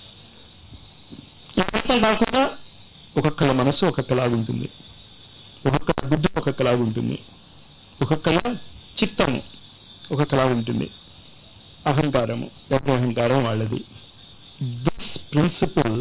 ఇదంతా కాకుండా ఒక్కొక్కల మనసు ఒక్కొక్కలాగుంటుంది ఒక్కొక్కల బుద్ధి ఒక్కొక్కలాగుంటుంది ఒక్కొక్కల చిత్తము ఒక్కొక్కలాగుంటుంది అహంకారము ఎవరి అహంకారం వాళ్ళది దిస్ ప్రిన్సిపల్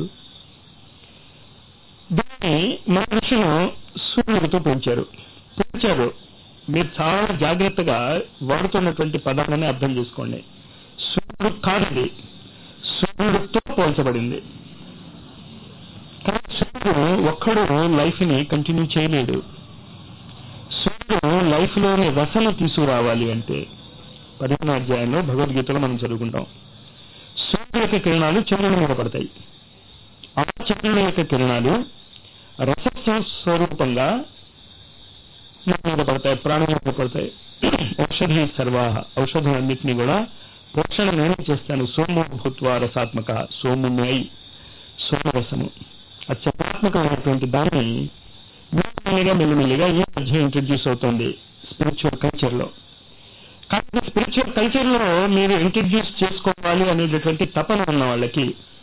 దీన్ని మన ఋషులు సూర్యుడితో పోల్చారు పోల్చారు మీరు చాలా జాగ్రత్తగా వాడుతున్నటువంటి పదాలని అర్థం చేసుకోండి సూర్యుడు కాదు సూర్యుడితో పోల్చబడింది కానీ సూర్యుడు ఒక్కడు లైఫ్ ని కంటిన్యూ చేయలేడు సూర్యుడు లైఫ్ లోని రసను తీసుకురావాలి అంటే పదిహేను అధ్యాయంలో భగవద్గీతలో మనం చదువుకుంటాం సూర్యుడు యొక్క కిరణాలు చంద్రుని మీద పడతాయి ఆ చంద్రుని యొక్క కిరణాలు రస స్వరూపంగా మన మీద పడతాయి ప్రాణం మీద పడతాయి ఔషధి సర్వాహ ఔషధులన్నింటినీ కూడా పోషణ నేనే చేస్తాను సోము భూత్వ రసాత్మక సోముని అయి సోమరసము ఆ చంద్రాత్మకమైనటువంటి దాన్ని మెల్లిగా మెల్లిమెల్లిగా ఈ మధ్య ఇంట్రడ్యూస్ అవుతుంది స్పిరిచువల్ కల్చర్ లో కానీ స్పిరిచువల్ కల్చర్ లో మీరు ఇంట్రడ్యూస్ చేసుకోవాలి అనేటటువంటి తపన ఉన్న వాళ్ళకి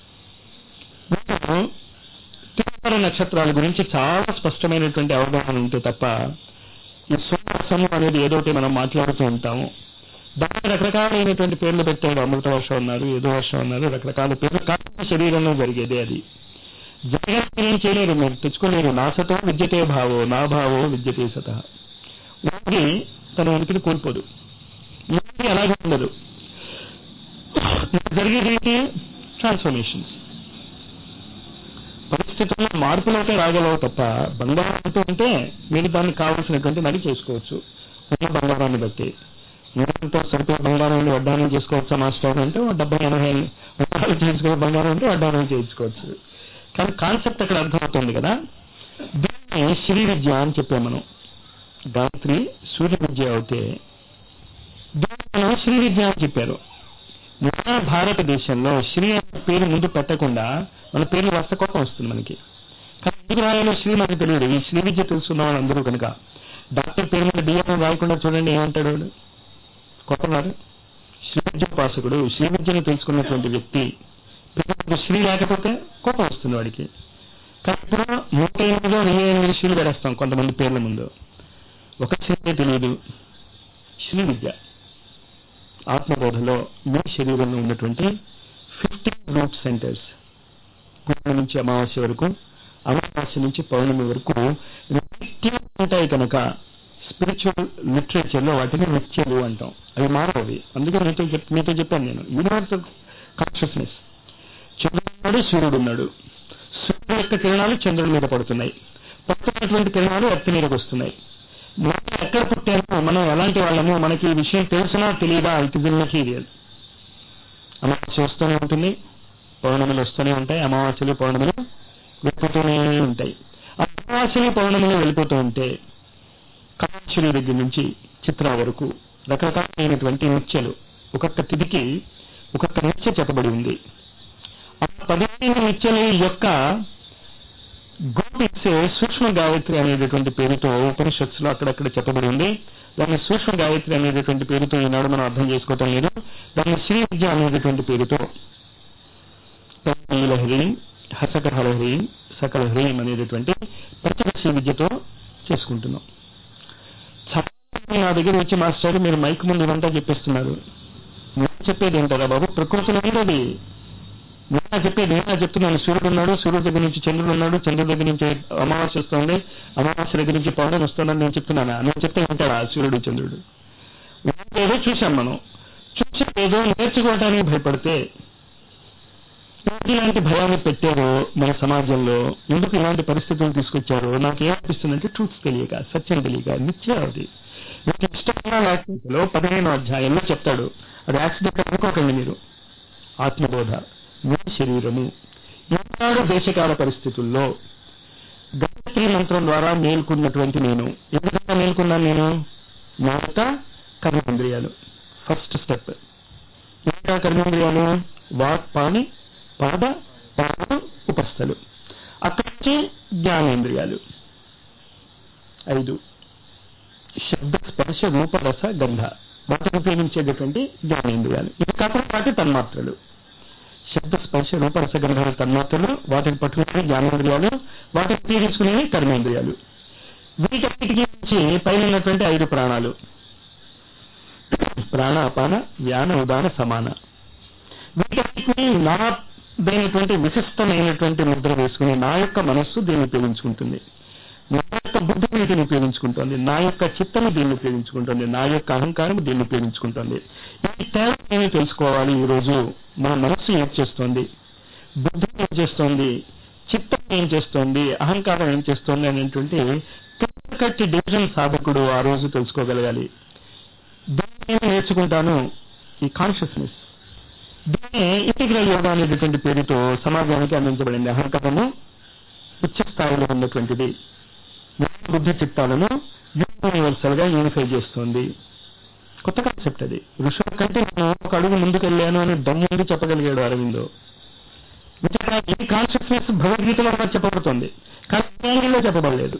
మీరు తిరుమల నక్షత్రాల గురించి చాలా స్పష్టమైనటువంటి అవగాహన ఉంటే తప్ప ఈ సోమరసము అనేది ఏదోటి మనం మాట్లాడుతూ ఉంటాము దానికి రకరకాలైనటువంటి పేర్లు పెట్టాడు అమృత వర్షం ఉన్నారు ఏదో వర్షం ఉన్నారు రకరకాల పేర్లు కానీ శరీరంలో జరిగేది అది జరగాలి ఏం చేయలేరు మీరు తెచ్చుకోలేరు నాసతో విద్యతే భావో నా భావో విద్యతే సత వారికి తన ఉనికిని కోల్పోదు ఇది అలాగే ఉండదు జరిగేది ఏంటి ట్రాన్స్ఫర్మేషన్స్ పరిస్థితుల్లో మార్పులైతే రాగలవు తప్ప బంగారం అంటూ ఉంటే మీరు దానికి కావాల్సినటువంటి నడి చేసుకోవచ్చు ఉన్న బంగారాన్ని బట్టి ఎంతో సరిపోయే బంగారాన్ని వడ్డానం చేసుకోవచ్చా మాస్టర్ అంటే డెబ్బై ఎనభై వడ్డాలు చేసుకునే బంగారం అంటే వడ్డానం చేయించుకోవచ్చు కానీ కాన్సెప్ట్ అక్కడ అర్థమవుతుంది కదా దీన్ని శ్రీ విద్య అని చెప్పాం మనం గాయత్రి సూర్య విద్య అవుతే దీన్ని మనం శ్రీ విద్య అని చెప్పారు మన భారతదేశంలో శ్రీ అనే పేరు ముందు పెట్టకుండా మన పేర్లు వస్త కోపం వస్తుంది మనకి కానీ ఎందుకు రాయాలో శ్రీ మనకు తెలియదు ఈ శ్రీ విద్య తెలుసున్న వాళ్ళందరూ కనుక డాక్టర్ పేరు మీద డిఎం రాయకుండా చూడండి ఏమంటాడు వాడు కోపం రాదు శ్రీ విద్యోపాసకుడు శ్రీ విద్యను తెలుసుకున్నటువంటి వ్యక్తి పేరు శ్రీ లేకపోతే కోపం వస్తుంది వాడికి కానీ ఇప్పుడు నూట ఎనిమిదో వెయ్యి ఎనిమిది శ్రీలు పెడేస్తాం కొంతమంది పేర్ల ముందు ఒక శ్రీ తెలియదు శ్రీ విద్య ఆత్మబోధలో మీ శరీరంలో ఉన్నటువంటి ఫిఫ్టీన్ రూట్ సెంటర్స్ పూర్ణ నుంచి అమావాస్య వరకు అమావాస్య నుంచి పౌర్ణమి వరకు నిత్యం ఉంటాయి కనుక స్పిరిచువల్ లిటరేచర్ లో వాటిని నిత్యలు అంటాం అవి మానవి అందుకే మీతో చెప్ మీతో చెప్పాను నేను యూనివర్సల్ కాన్షియస్నెస్ చంద్రుడు ఉన్నాడు సూర్యుడు ఉన్నాడు సూర్యుడు యొక్క కిరణాలు చంద్రుడి మీద పడుతున్నాయి పడుతున్నటువంటి కిరణాలు ఎర్త్ మీదకి వస్తున్నాయి మనం ఎక్కడ పుట్టామో మనం ఎలాంటి వాళ్ళమో మనకి ఈ విషయం తెలిసినా తెలియదా ఇట్ ఇస్ మెటీరియల్ అమావాస్య వస్తూనే ఉంటుంది పౌర్ణమిలు వస్తూనే ఉంటాయి అమావాస్యలు పౌర్ణమిలు వెళ్ళిపోతూనే ఉంటాయి ఆ అమావాస్యలు పౌర్ణమిలు వెళ్ళిపోతూ ఉంటే కామాక్షుడి దగ్గర నుంచి చిత్ర వరకు రకరకాలైనటువంటి నిత్యలు ఒక్కొక్క తిథికి ఒక్కొక్క నిత్య చెప్పబడి ఉంది ఆ పదిహేను నిత్యల యొక్క గోపిస్తే సూక్ష్మ గాయత్రి అనేటటువంటి పేరుతో ఉపనిషత్స్ లో అక్కడక్కడ చెప్పబడి ఉంది దాన్ని సూక్ష్మ గాయత్రి అనేటటువంటి పేరుతో ఈనాడు మనం అర్థం చేసుకోవటం లేదు దాన్ని శ్రీ విద్య అనేటటువంటి పేరుతో హ్రీం హసకహల హ్రీం సకల హ్రీం అనేటటువంటి పంచదశ విద్యతో చేసుకుంటున్నాం నా దగ్గర వచ్చి మాస్టర్ మీరు మైక్ ముందు ఇదంతా చెప్పేస్తున్నారు నేను చెప్పేది ఏంటారా బాబు ప్రకృతిలో ఉండేది నేను చెప్పేది నేను చెప్తున్నాను సూర్యుడు ఉన్నాడు సూర్యుడు దగ్గర నుంచి చంద్రుడు ఉన్నాడు చంద్రుడి దగ్గర నుంచి అమావాస్య వస్తుంది అమావాస్య దగ్గర నుంచి పౌర్ణమి వస్తుందని నేను చెప్తున్నానా నేను చెప్తే ఉంటాడా సూర్యుడు చంద్రుడు ఏదో చూసాం మనం చూసి ఏదో నేర్చుకోవడానికి భయపడితే ఇలాంటి భయాన్ని పెట్టారో మన సమాజంలో ఎందుకు ఇలాంటి పరిస్థితులు తీసుకొచ్చారో నాకు ఏమనిపిస్తుందంటే ట్రూత్ తెలియక సత్యం తెలియక నిత్యం అది మీకు ఇష్టమైన వాక్యంలో పదిహేను అధ్యాయంలో చెప్తాడు అది యాక్సిడెంట్ అనుకోకండి మీరు ఆత్మబోధ మీ శరీరము ఈనాడు దేశకాల పరిస్థితుల్లో గాయత్రి మంత్రం ద్వారా మేల్కొన్నటువంటి నేను ఎందుకంటే మేల్కొన్నాను నేను నా యొక్క కర్మేంద్రియాలు ఫస్ట్ స్టెప్ ఇంకా కర్మేంద్రియాలు వాక్ పాని పాద పాద ఉపస్థలు అక్కడి నుంచి జ్ఞానేంద్రియాలు ఐదు శబ్ద స్పర్శ రూప రస గంధ వాటిని ఉపయోగించేటటువంటి జ్ఞానేంద్రియాలు ఇది కాకుండా వాటి తన్మాత్రలు శబ్ద స్పర్శ రూప రస గంధాల తన్మాత్రలు వాటిని పట్టుకునే జ్ఞానేంద్రియాలు వాటిని ఉపయోగించుకునేవి కర్మేంద్రియాలు వీటన్నిటికీ నుంచి పైన ఉన్నటువంటి ఐదు ప్రాణాలు ప్రాణ అపాన వ్యాన ఉదాన సమాన వీటన్నిటిని నాదైనటువంటి విశిష్టమైనటువంటి ముద్ర వేసుకుని నా యొక్క మనస్సు దీన్ని ఉపయోగించుకుంటుంది నా యొక్క బుద్ధి వీటిని ఉపయోగించుకుంటుంది నా యొక్క చిత్తము దీన్ని ఉపయోగించుకుంటుంది నా యొక్క అహంకారం దీన్ని ఉపయోగించుకుంటుంది ఈ తేడా ఏమి తెలుసుకోవాలి ఈ రోజు మన మనస్సు ఏం చేస్తోంది బుద్ధి ఏం చేస్తోంది చిత్తం ఏం చేస్తోంది అహంకారం ఏం చేస్తోంది అనేటువంటి కట్టి డివిజన్ సాధకుడు ఆ రోజు తెలుసుకోగలగాలి దీన్ని నేను నేర్చుకుంటాను ఈ కాన్షియస్నెస్ దీన్ని ఇంటిగ్రల్ యోగా అనేటటువంటి పేరుతో సమాజానికి అందించబడింది అహంకారము ఉచ్చ స్థాయిలో ఉన్నటువంటిది బుద్ధి చిత్తాలను యూనివర్సల్ గా యూనిఫై చేస్తుంది కొత్త కాన్సెప్ట్ అది ఋషుల కంటే నేను ఒక అడుగు ముందుకు వెళ్ళాను అని దమ్ముండి చెప్పగలిగాడు అరవిందో నిజంగా ఈ కాన్షియస్నెస్ భగవద్గీతలో కూడా చెప్పబడుతుంది కానీ జ్ఞానంలో చెప్పబడలేదు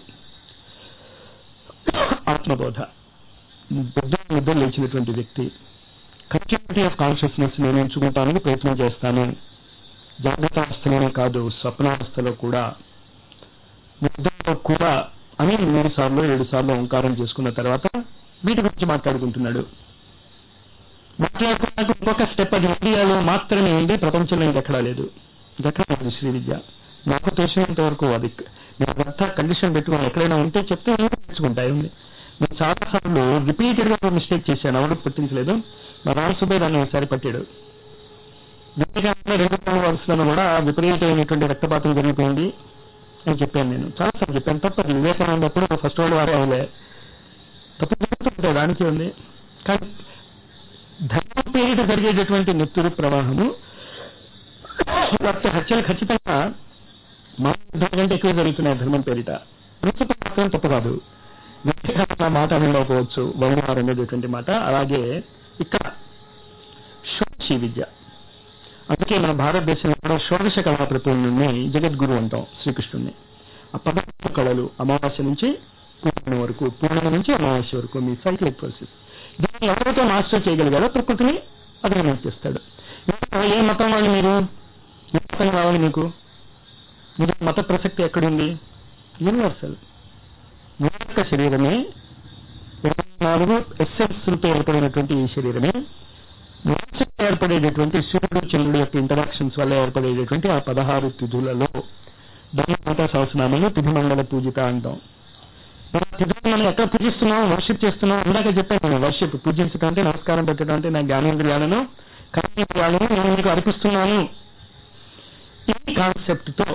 ఆత్మబోధ బుద్ధ నిద్ర లేచినటువంటి వ్యక్తి కంటిన్యూటీ ఆఫ్ కాన్షియస్నెస్ నేను ఎంచుకుంటానని ప్రయత్నం చేస్తాను జాగ్రత్త అవస్థలోనే కాదు స్వప్నావస్థలో కూడా నిద్రలో కూడా అని మూడు సార్లు ఏడు సార్లు ఓంకారం చేసుకున్న తర్వాత వీటి గురించి మాట్లాడుకుంటున్నాడు మాట్లాడుకున్నాక ఇంకొక స్టెప్ అది ఇండియాలో మాత్రమే ఉంది ప్రపంచంలో ఇంకెక్కడా లేదు ఇంకెక్కడా లేదు శ్రీ విద్య నాకు తెలిసినంత వరకు అది నేను అంతా కండిషన్ పెట్టుకుని ఎక్కడైనా ఉంటే చెప్తే నేను నేర్చుకుంటాయి ఉంది నేను చాలా సార్లు రిపీటెడ్ గా మిస్టేక్ చేశాను ఎవరు పట్టించలేదు మా రామసుబ్బయ్య దాన్ని ఒకసారి పట్టాడు వివేకానంద రెండు మూడు వరుసలను కూడా విపరీతమైనటువంటి రక్తపాతం జరిగిపోయింది అని చెప్పాను నేను చాలాసార్లు చెప్పాను తప్పదు వివేకానంద అప్పుడు ఫస్ట్ వరల్డ్ వారే అవలే తప్పు జరుగుతుంటాయి దానికి ఉంది కానీ ధర్మం పేరిట జరిగేటటువంటి నెత్తురు ప్రవాహము వాటి హత్యలు ఖచ్చితంగా మా యుద్ధం కంటే ఎక్కువ జరుగుతున్నాయి ధర్మం పేరిట ప్రిన్సిపల్ మాత్రం తప్పు కాదు వ్యక్తిగతంగా మాట ఉండకపోవచ్చు వర్ణవారు అనేటటువంటి మాట అలాగే ఇక్కడ షోడశి విద్య అందుకే మన భారతదేశంలో కూడా షోడశ కళా ప్రపూర్ణుని జగద్గురు అంటాం శ్రీకృష్ణుడిని ఆ పదకొండు కళలు అమావాస్య నుంచి పూర్ణిమ వరకు పూర్ణిమ నుంచి అమావాస్య వరకు మీ సైక్లిక్ ప్రాసెస్ దీన్ని ఎవరైతే మాస్టర్ చేయగలిగారో ప్రకృతిని అధిగమనం చేస్తాడు ఇంకా ఏ మతం వాళ్ళు మీరు ఏ మతం కావాలి మీకు మీరు మత ప్రసక్తి ఎక్కడుంది యూనివర్సల్ మీ యొక్క శరీరమే ఇరవై నాలుగు ఎస్సెన్స్లతో ఏర్పడినటువంటి ఈ శరీరమే మనిషికి ఏర్పడేటటువంటి సూర్యుడు చంద్రుడు యొక్క ఇంటరాక్షన్స్ వల్ల ఏర్పడేటటువంటి ఆ పదహారు తిథులలో ధర్మమాత సహస్రనామని తిథి మండల పూజిత అంటాం మనం తిథులు మనం ఎక్కడ పూజిస్తున్నాం వర్షిప్ చేస్తున్నాం ఇందాక చెప్పాను నేను వర్షిప్ పూజించడం అంటే నమస్కారం పెట్టడం అంటే నా జ్ఞానేంద్రియాలను కర్మేంద్రియాలను నేను మీకు అర్పిస్తున్నాను ఈ కాన్సెప్ట్ తో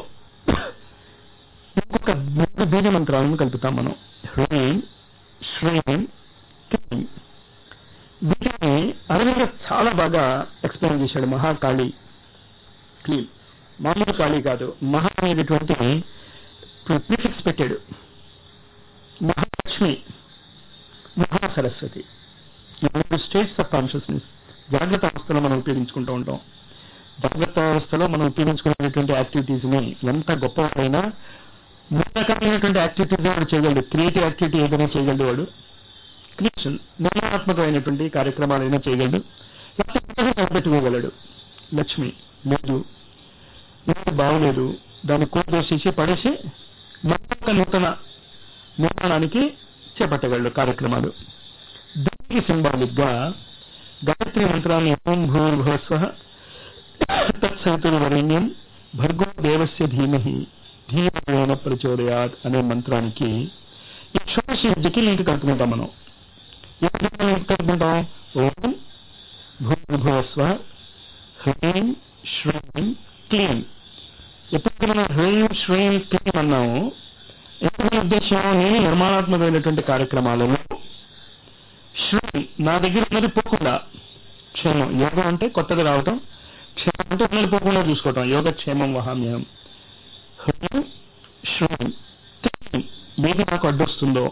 ఇంకొక మూడు బీజ మంత్రాలను కలుపుతాం మనం హ్రీం శ్రీం క్లీం వీటిని అరవింద చాలా బాగా ఎక్స్ప్లెయిన్ చేశాడు మహాకాళి క్లీన్ మామూలు కాళి కాదు మహా అనేటటువంటి ప్రిఫిక్స్ పెట్టాడు మహాలక్ష్మి మహా సరస్వతి ఈ మూడు స్టేట్స్ ఆఫ్ కాన్షియస్నెస్ జాగ్రత్త అవస్థలో మనం ఉపయోగించుకుంటూ ఉంటాం జాగ్రత్త అవస్థలో మనం ఉపయోగించుకునేటువంటి యాక్టివిటీస్ ని ఎంత గొప్పవాడైనా మూడు రకాలైనటువంటి యాక్టివిటీస్ వాడు చేయగలడు క్రియేటివ్ యాక్టివిటీ ఏదైనా చేయగలడు వాడు క్రియేషన్ నిర్మాణాత్మకమైనటువంటి కార్యక్రమాలైనా చేయగలడు లేకపోతే పెట్టుకోగలడు లక్ష్మి లేదు ఇది బాగలేదు దాన్ని కోసేసి పడేసి మరొక నూతన నిర్మాణానికి చేపట్టగలడు కార్యక్రమాలు దీనికి సింబాలిక్ గా గాయత్రి మంత్రాన్ని ఓం భూర్భువస్వ తత్సవితుర్వరేణ్యం భర్గో దేవస్య ధీమహి ధీమేన ప్రచోదయాత్ అనే మంత్రానికి ఈ షోడశి విద్యకి లింక్ కలుపుకుంటాం మనం ఏ విధంగా లింక్ కలుపుకుంటాం ఓం భూర్భువస్వ హ్రీం శ్రీం క్లీం ఎప్పుడు మనం హ్రీం శ్రీం క్లీం అన్నాము ఎందుకు ఉద్దేశం నేను నిర్మాణాత్మకమైనటువంటి కార్యక్రమాలలో శ్రీ నా దగ్గర ఉన్నది పోకుండా క్షేమం యోగం అంటే కొత్తది రావటం క్షేమం అంటే ఉన్నది పోకుండా చూసుకోవటం యోగక్షేమం వహామ్యం హ్రీం శ్రీం క్లీం ఏది నాకు అడ్డొస్తుందో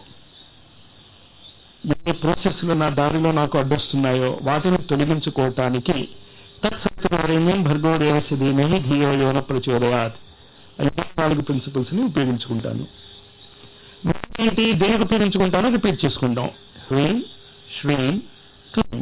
ఏ ప్రాసెస్లు నా దారిలో నాకు అడ్డొస్తున్నాయో వాటిని తొలగించుకోవటానికి తత్సత్వరేణ్యం భర్గో దేవస్య ధీమహి ధియో యోన ప్రచోదయాత్ అనే నాలుగు ప్రిన్సిపల్స్ ని ఉపయోగించుకుంటాను ఏంటి దేనికి ఉపయోగించుకుంటానో రిపీట్ చేసుకుంటాం హ్రీం శ్రీం క్లీం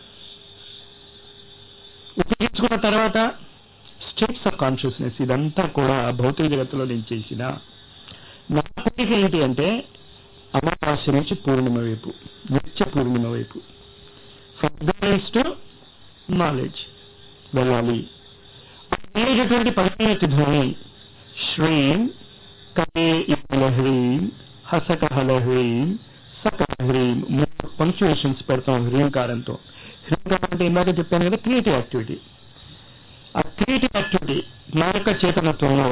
ఉపయోగించుకున్న తర్వాత స్టేట్స్ ఆఫ్ కాన్షియస్నెస్ ఇదంతా కూడా భౌతిక జగత్తులో నేను చేసిన నా కోరిక ఏంటి అంటే అమావాస్య నుంచి పూర్ణిమ వైపు నిత్య పూర్ణిమ వైపు ఫ్రమ్ టు నాలెడ్జ్ వెళ్ళాలి అనేటటువంటి పదిహేను తిథుని శ్రీం కలే లహ్రీం హసకహలహ్రీం సకహ్రీం మూడు పంక్చువేషన్స్ పెడతాం హ్రీంకారంతో హ్రీంకారం అంటే ఇందాక చెప్పాను కదా క్రియేటివ్ యాక్టివిటీ ఆ క్రియేటివ్ యాక్టివిటీ నా యొక్క చేతనత్వంలో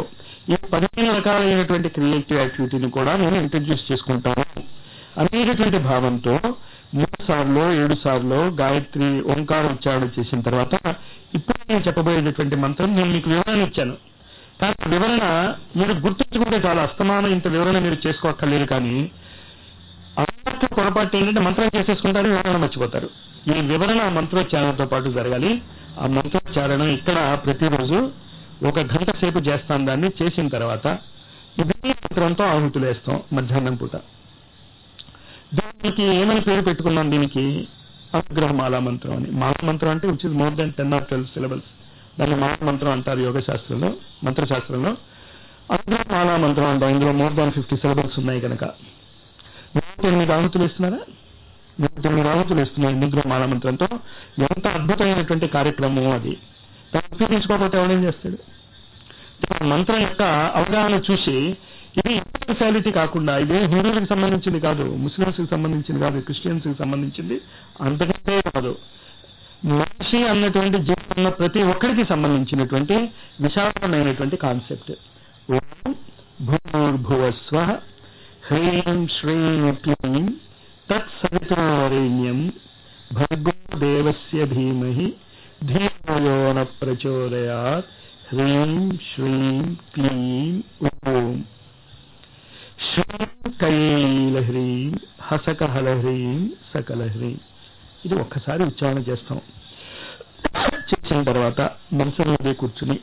ఈ పదిహేను రకాలైనటువంటి క్రియేటివ్ యాక్టివిటీని కూడా నేను ఇంట్రడ్యూస్ చేసుకుంటాను అనేటటువంటి భావంతో మూడు సార్లు ఏడు సార్లు గాయత్రి ఓంకార ఉచ్చారణ చేసిన తర్వాత ఇప్పుడు నేను చెప్పబోయేటటువంటి మంత్రం నేను మీకు వివరణ ఇచ్చాను కానీ వివరణ మీరు గుర్తుంచుకుంటే చాలా అస్తమానం ఇంత వివరణ మీరు చేసుకోక్కర్లేదు కానీ అలవాటు పొరపాటు ఏంటంటే మంత్రం చేసేసుకుంటారు వివరణ మర్చిపోతారు ఈ వివరణ మంత్రోచ్చారణతో పాటు జరగాలి ఆ మంత్రోచ్చారణ ఇక్కడ ప్రతిరోజు ఒక గంట సేపు చేస్తాం దాన్ని చేసిన తర్వాత ఇదే మంత్రంతో ఆహుతులు వేస్తాం మధ్యాహ్నం పూట దీనికి ఏమని పేరు పెట్టుకున్నాం దీనికి అనుగ్రహ మాలా మంత్రం అని మాలా మంత్రం అంటే which is more than ten or twelve syllables దాన్ని మాలా మంత్రం అంటారు యోగ శాస్త్రంలో మంత్రశాస్త్రంలో అనుగ్రహ మాలా మంత్రం అంటాం ఇందులో మోర్ దాన్ ఫిఫ్టీ సిలబల్స్ ఉన్నాయి కనుక నూట ఎనిమిది ఆహుతులు ఇస్తున్నారా నూట ఎనిమిది ఆహుతులు ఇస్తున్నాయి అనుగ్రహ మాలా మంత్రంతో ఎంత అద్భుతమైనటువంటి కార్యక్రమం అది దాన్ని ఉపయోగించుకోకపోతే ఎవడేం చేస్తాడు మంత్రం యొక్క అవగాహన చూసి ఇది స్పెషాలిటీ కాకుండా ఇది హిందువులకు సంబంధించింది కాదు ముస్లింస్ కి సంబంధించింది కాదు క్రిస్టియన్స్ కి సంబంధించింది అంతకంటే కాదు మనిషి అన్నటువంటి జీవితంలో ప్రతి ఒక్కరికి సంబంధించినటువంటి విశాలమైనటువంటి కాన్సెప్ట్ ఓం భూర్భువస్వ హ్రీం శ్రీం క్లీం తత్సవితురేణ్యం భర్గో దేవస్య ధీమహి ధీమయో న ప్రచోదయాత్ హ్రీం శ్రీం క్లీం ఓం శ్రీం కైలహ్రీం హసకహలహ్రీం సకలహ్రీం ఇది ఒక్కసారి ఉచ్చారణ చేస్తాం చేసిన తర్వాత మనసులో అదే కూర్చుని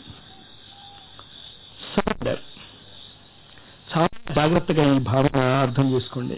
సరెండర్ చాలా జాగ్రత్తగా ఈ భావన అర్థం చేసుకోండి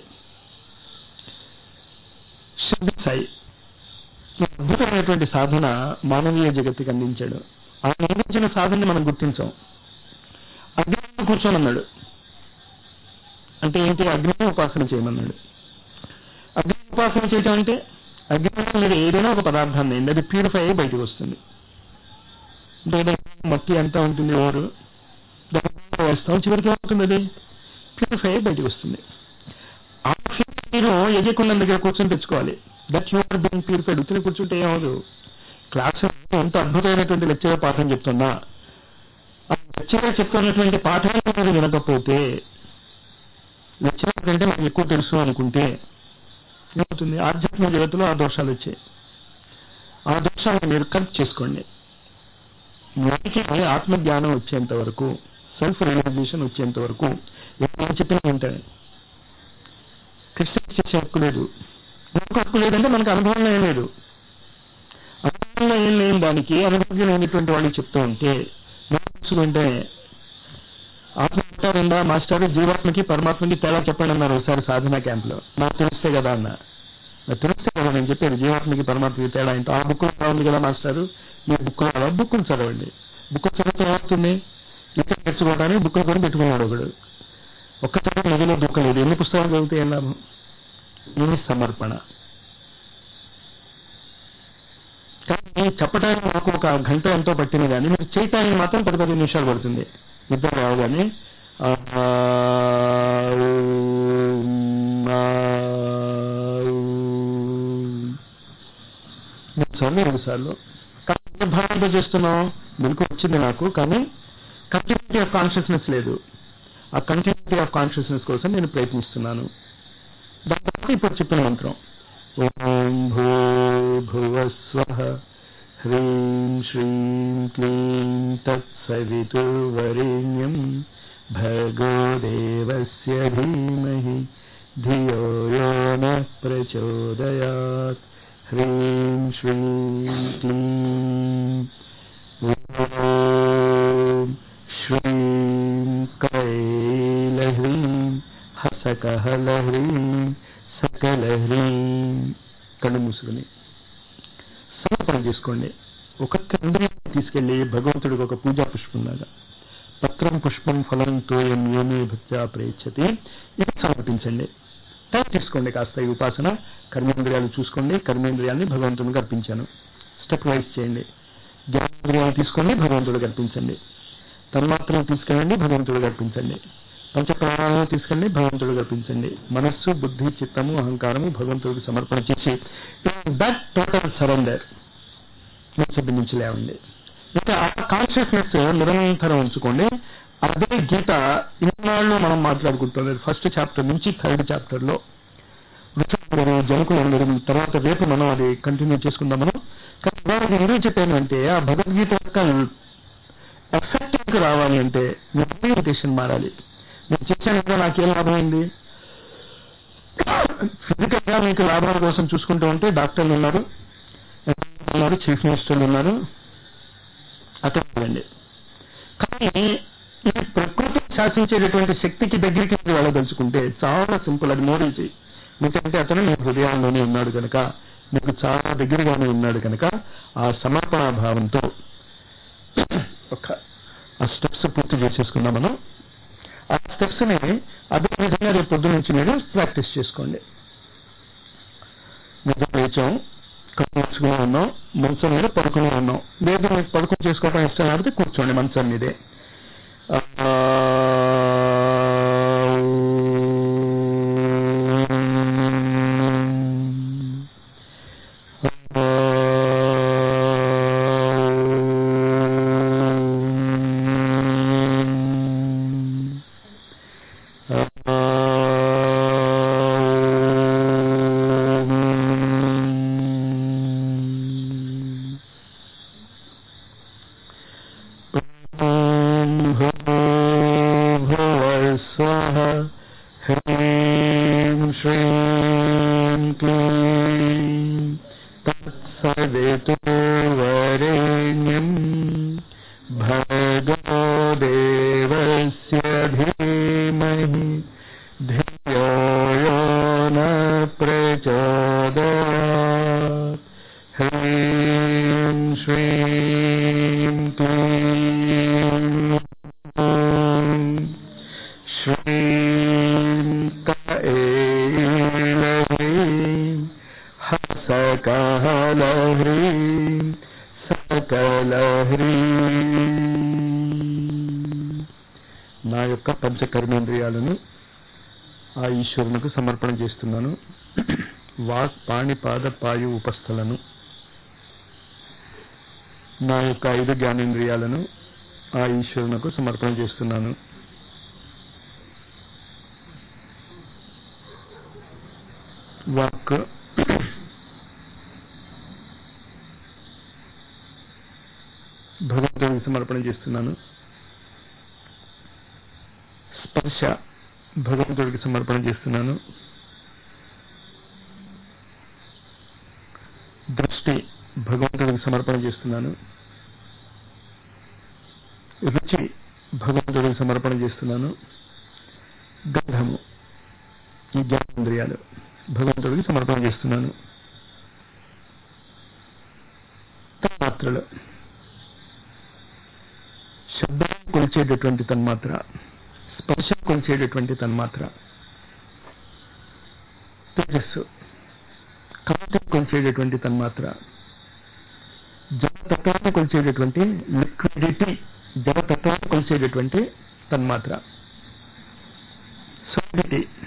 శుద్ధి సాయి అద్భుతమైనటువంటి సాధన మానవీయ జగత్తుకి అందించాడు ఆయన అందించిన సాధనని మనం గుర్తించాం అగ్ని కూర్చోనన్నాడు అంటే ఏంటి అగ్ని ఉపాసన చేయమన్నాడు అగ్ని ఉపాసన చేయటం అంటే అగ్ని మీరు ఏదైనా ఒక పదార్థాన్ని వేయండి అది ప్యూరిఫై అయ్యి బయటకు వస్తుంది అంటే ఏదైనా మట్టి అంతా ఉంటుంది ఓరు దాన్ని వేస్తాం చివరికి ఏమవుతుంది అది ప్యూరిఫై అయ్యి బయటకు వస్తుంది ఆ ఫీల్ మీరు ఎజయకుండా దగ్గర కూర్చొని తెచ్చుకోవాలి that you are being purified ఉత్తిని కూర్చుంటే ఏమవుదు క్లాస్ ఎంత అద్భుతమైనటువంటి లెక్చర్ పాఠం చెప్తున్నా ఆ లెక్చర్ చెప్తున్నటువంటి పాఠాలను మీరు వినకపోతే లెక్చర్ కంటే మనకు ఎక్కువ తెలుసు అనుకుంటే ఏమవుతుంది ఆధ్యాత్మిక జగత్తులో ఆ దోషాలు వచ్చాయి ఆ దోషాలను మీరు కరెక్ట్ చేసుకోండి మనకి ఆత్మజ్ఞానం వచ్చేంత వరకు సెల్ఫ్ రియలైజేషన్ వచ్చేంత వరకు నేను చెప్పిన వింటాను క్రిస్టియన్ చేసే హక్కు లేదు ఎందుకు హక్కు లేదంటే మనకు అనుభవంలో ఏం లేదు అనుభవంలో ఏం లేని దానికి అనుభవం లేనటువంటి వాళ్ళు చెప్తూ ఉంటే ఉంటే ఆత్మ ఉందా మాస్టర్ జీవాత్మకి పరమాత్మకి తేడా చెప్పండి అన్నారు ఒకసారి సాధన క్యాంప్ లో నాకు తెలిస్తే కదా అన్న నాకు తెలిస్తే కదా నేను చెప్పాను జీవాత్మకి పరమాత్మకి తేడా ఏంటో ఆ బుక్ ఉంది కదా మాస్టర్ మీ బుక్ బుక్కులు చదవండి బుక్ చదివితే ఏమవుతుంది ఇక్కడ తెచ్చుకోవడానికి బుక్కులు కూడా పెట్టుకున్నాడు ఒకడు ఒక్కసారి నదిలో దుఃఖం లేదు ఎన్ని పుస్తకాలు చదివితే ఏం లాభం ఇది సమర్పణ కానీ చెప్పడానికి నాకు ఒక గంట ఎంతో పట్టింది కానీ మీరు చేయటానికి మాత్రం పది పది నిమిషాలు పడుతుంది నిద్ర రావగానే సార్లు రెండు సార్లు భావంతో చేస్తున్నాం మెలకు వచ్చింది నాకు కానీ కంటిన్యూటీ ఆఫ్ కాన్షియస్నెస్ లేదు ఆ కంటిన్యూటీ ఆఫ్ కాన్షియస్నెస్ కోసం నేను ప్రయత్నిస్తున్నాను దాని తర్వాత ఇప్పుడు చెప్పిన మంత్రం ఓం భూ భువస్వ హ్రీం శ్రీం క్లీం తత్సవితుర్వరేణ్యం భర్గో దేవస్య ధీమహి ధియో యో న ప్రచోదయాత్ హ్రీం శ్రీం క్లీం ఓం శ్రీం కైలహ్రీం హసకహలహ్రీం సకలహ్రీం కళ్ళు మూసుకుని సమర్పణ చేసుకోండి ఒక్కొక్క ఇంద్రియాన్ని తీసుకెళ్లి భగవంతుడికి ఒక పూజా పుష్పంలాగా పత్రం పుష్పం ఫలం తోయం ఏమే భక్త్యా ప్రయచ్చతి ఇది సమర్పించండి టైం తీసుకోండి కాస్త ఈ ఉపాసన కర్మేంద్రియాలు చూసుకోండి కర్మేంద్రియాన్ని భగవంతుడికి అర్పించాను స్టెప్ వైజ్ చేయండి జ్ఞానేంద్రియాలు తీసుకోండి భగవంతుడికి అర్పించండి తన్మాత్రను తీసుకెళ్ళండి భగవంతుడికి అర్పించండి పంచప్రాణాలను తీసుకెళ్ళి భగవంతుడికి అర్పించండి మనస్సు బుద్ధి చిత్తము అహంకారము భగవంతుడికి సమర్పణ చేసి దట్ టోటల్ సరెండర్ ముచ్చటి నుంచి లేవండి ఇంకా ఆ కాన్షియస్నెస్ నిరంతరం ఉంచుకోండి అదే గీత ఇన్నాళ్ళు మనం మాట్లాడుకుంటున్నది ఫస్ట్ చాప్టర్ నుంచి థర్డ్ చాప్టర్ లో వృక్షులందరూ జనకులందరూ తర్వాత రేపు మనం అది కంటిన్యూ చేసుకుందాం మనం కానీ ఇవాళ నేను ఎందుకు చెప్పాను అంటే ఆ భగవద్గీత యొక్క ఎఫెక్టివ్ రావాలి అంటే మీ ఓరియంటేషన్ మారాలి నేను చేశాను కదా నాకేం లాభం అయింది ఫిజికల్ గా మీకు లాభాల కోసం చూసుకుంటూ ఉంటే డాక్టర్లు ఉన్నారు ఉన్నారు చీఫ్ మినిస్టర్లు ఉన్నారు అక్కడ ఉండండి కానీ ఈ ప్రకృతి శాసించేటటువంటి శక్తికి దగ్గరికి మీరు వెళ్ళదలుచుకుంటే చాలా సింపుల్ అది మోడల్ ఎందుకంటే అతను మీ హృదయంలోనే ఉన్నాడు కనుక మీకు చాలా దగ్గరగానే ఉన్నాడు కనుక ఆ సమర్పణ భావంతో ఒక ఆ స్టెప్స్ పూర్తి చేసేసుకుందాం మనం ఆ స్టెప్స్ ని అదే విధంగా రేపు పొద్దు నుంచి మీరు ప్రాక్టీస్ చేసుకోండి నిద్ర లేచాం కళ్ళు మూసుకుని ఉన్నాం మంచం మీద పడుకుని ఉన్నాం లేదు మీకు పడుకుని చేసుకోవడం ఇష్టం లేకపోతే కూర్చోండి మంచం మీదే స్వహ హ్రీం శ్రీం క్లీం తత్సవితు వరేణ్యం భర్గో దేవస్య ధీమహి ధియో యో న ప్రచోదయాత్ హ్రీం శ్రీం క్లీం श्रीं कैलह्रीं हसकलह्रीं सकलह्రీं నా యొక్క పంచకర్మేంద్రియాలను ఆ ఈశ్వరునికి సమర్పణ చేస్తున్నాను వాక్ పాణి పాద పాయు ఉపస్థలను నా యొక్క ఐదు జ్ఞానేంద్రియాలను ఆ ఈశ్వరునకు సమర్పణ చేస్తున్నాను వాక్ భగవంతుడికి సమర్పణ చేస్తున్నాను స్పర్శ భగవంతుడికి సమర్పణ చేస్తున్నాను దృష్టి భగవంతుడికి సమర్పణ చేస్తున్నాను రుచి భగవంతుడికి సమర్పణ చేస్తున్నాను గంధము ఈ జ్ఞానేంద్రియాలు భగవంతుడికి సమర్పణ చేస్తున్నాను తన్మాత్రలు శబ్దం కొలిచేటటువంటి తన్మాత్ర స్పర్శ కొలిచేటటువంటి తన్మాత్ర తేజస్సు కాంతి కొలిచేటటువంటి తన్మాత్ర జలతత్వాన్ని కొలిచేటటువంటి లిక్విడిటీ జలతత్వాన్ని కొలిచేటటువంటి తన్మాత్ర సాలిడిటీ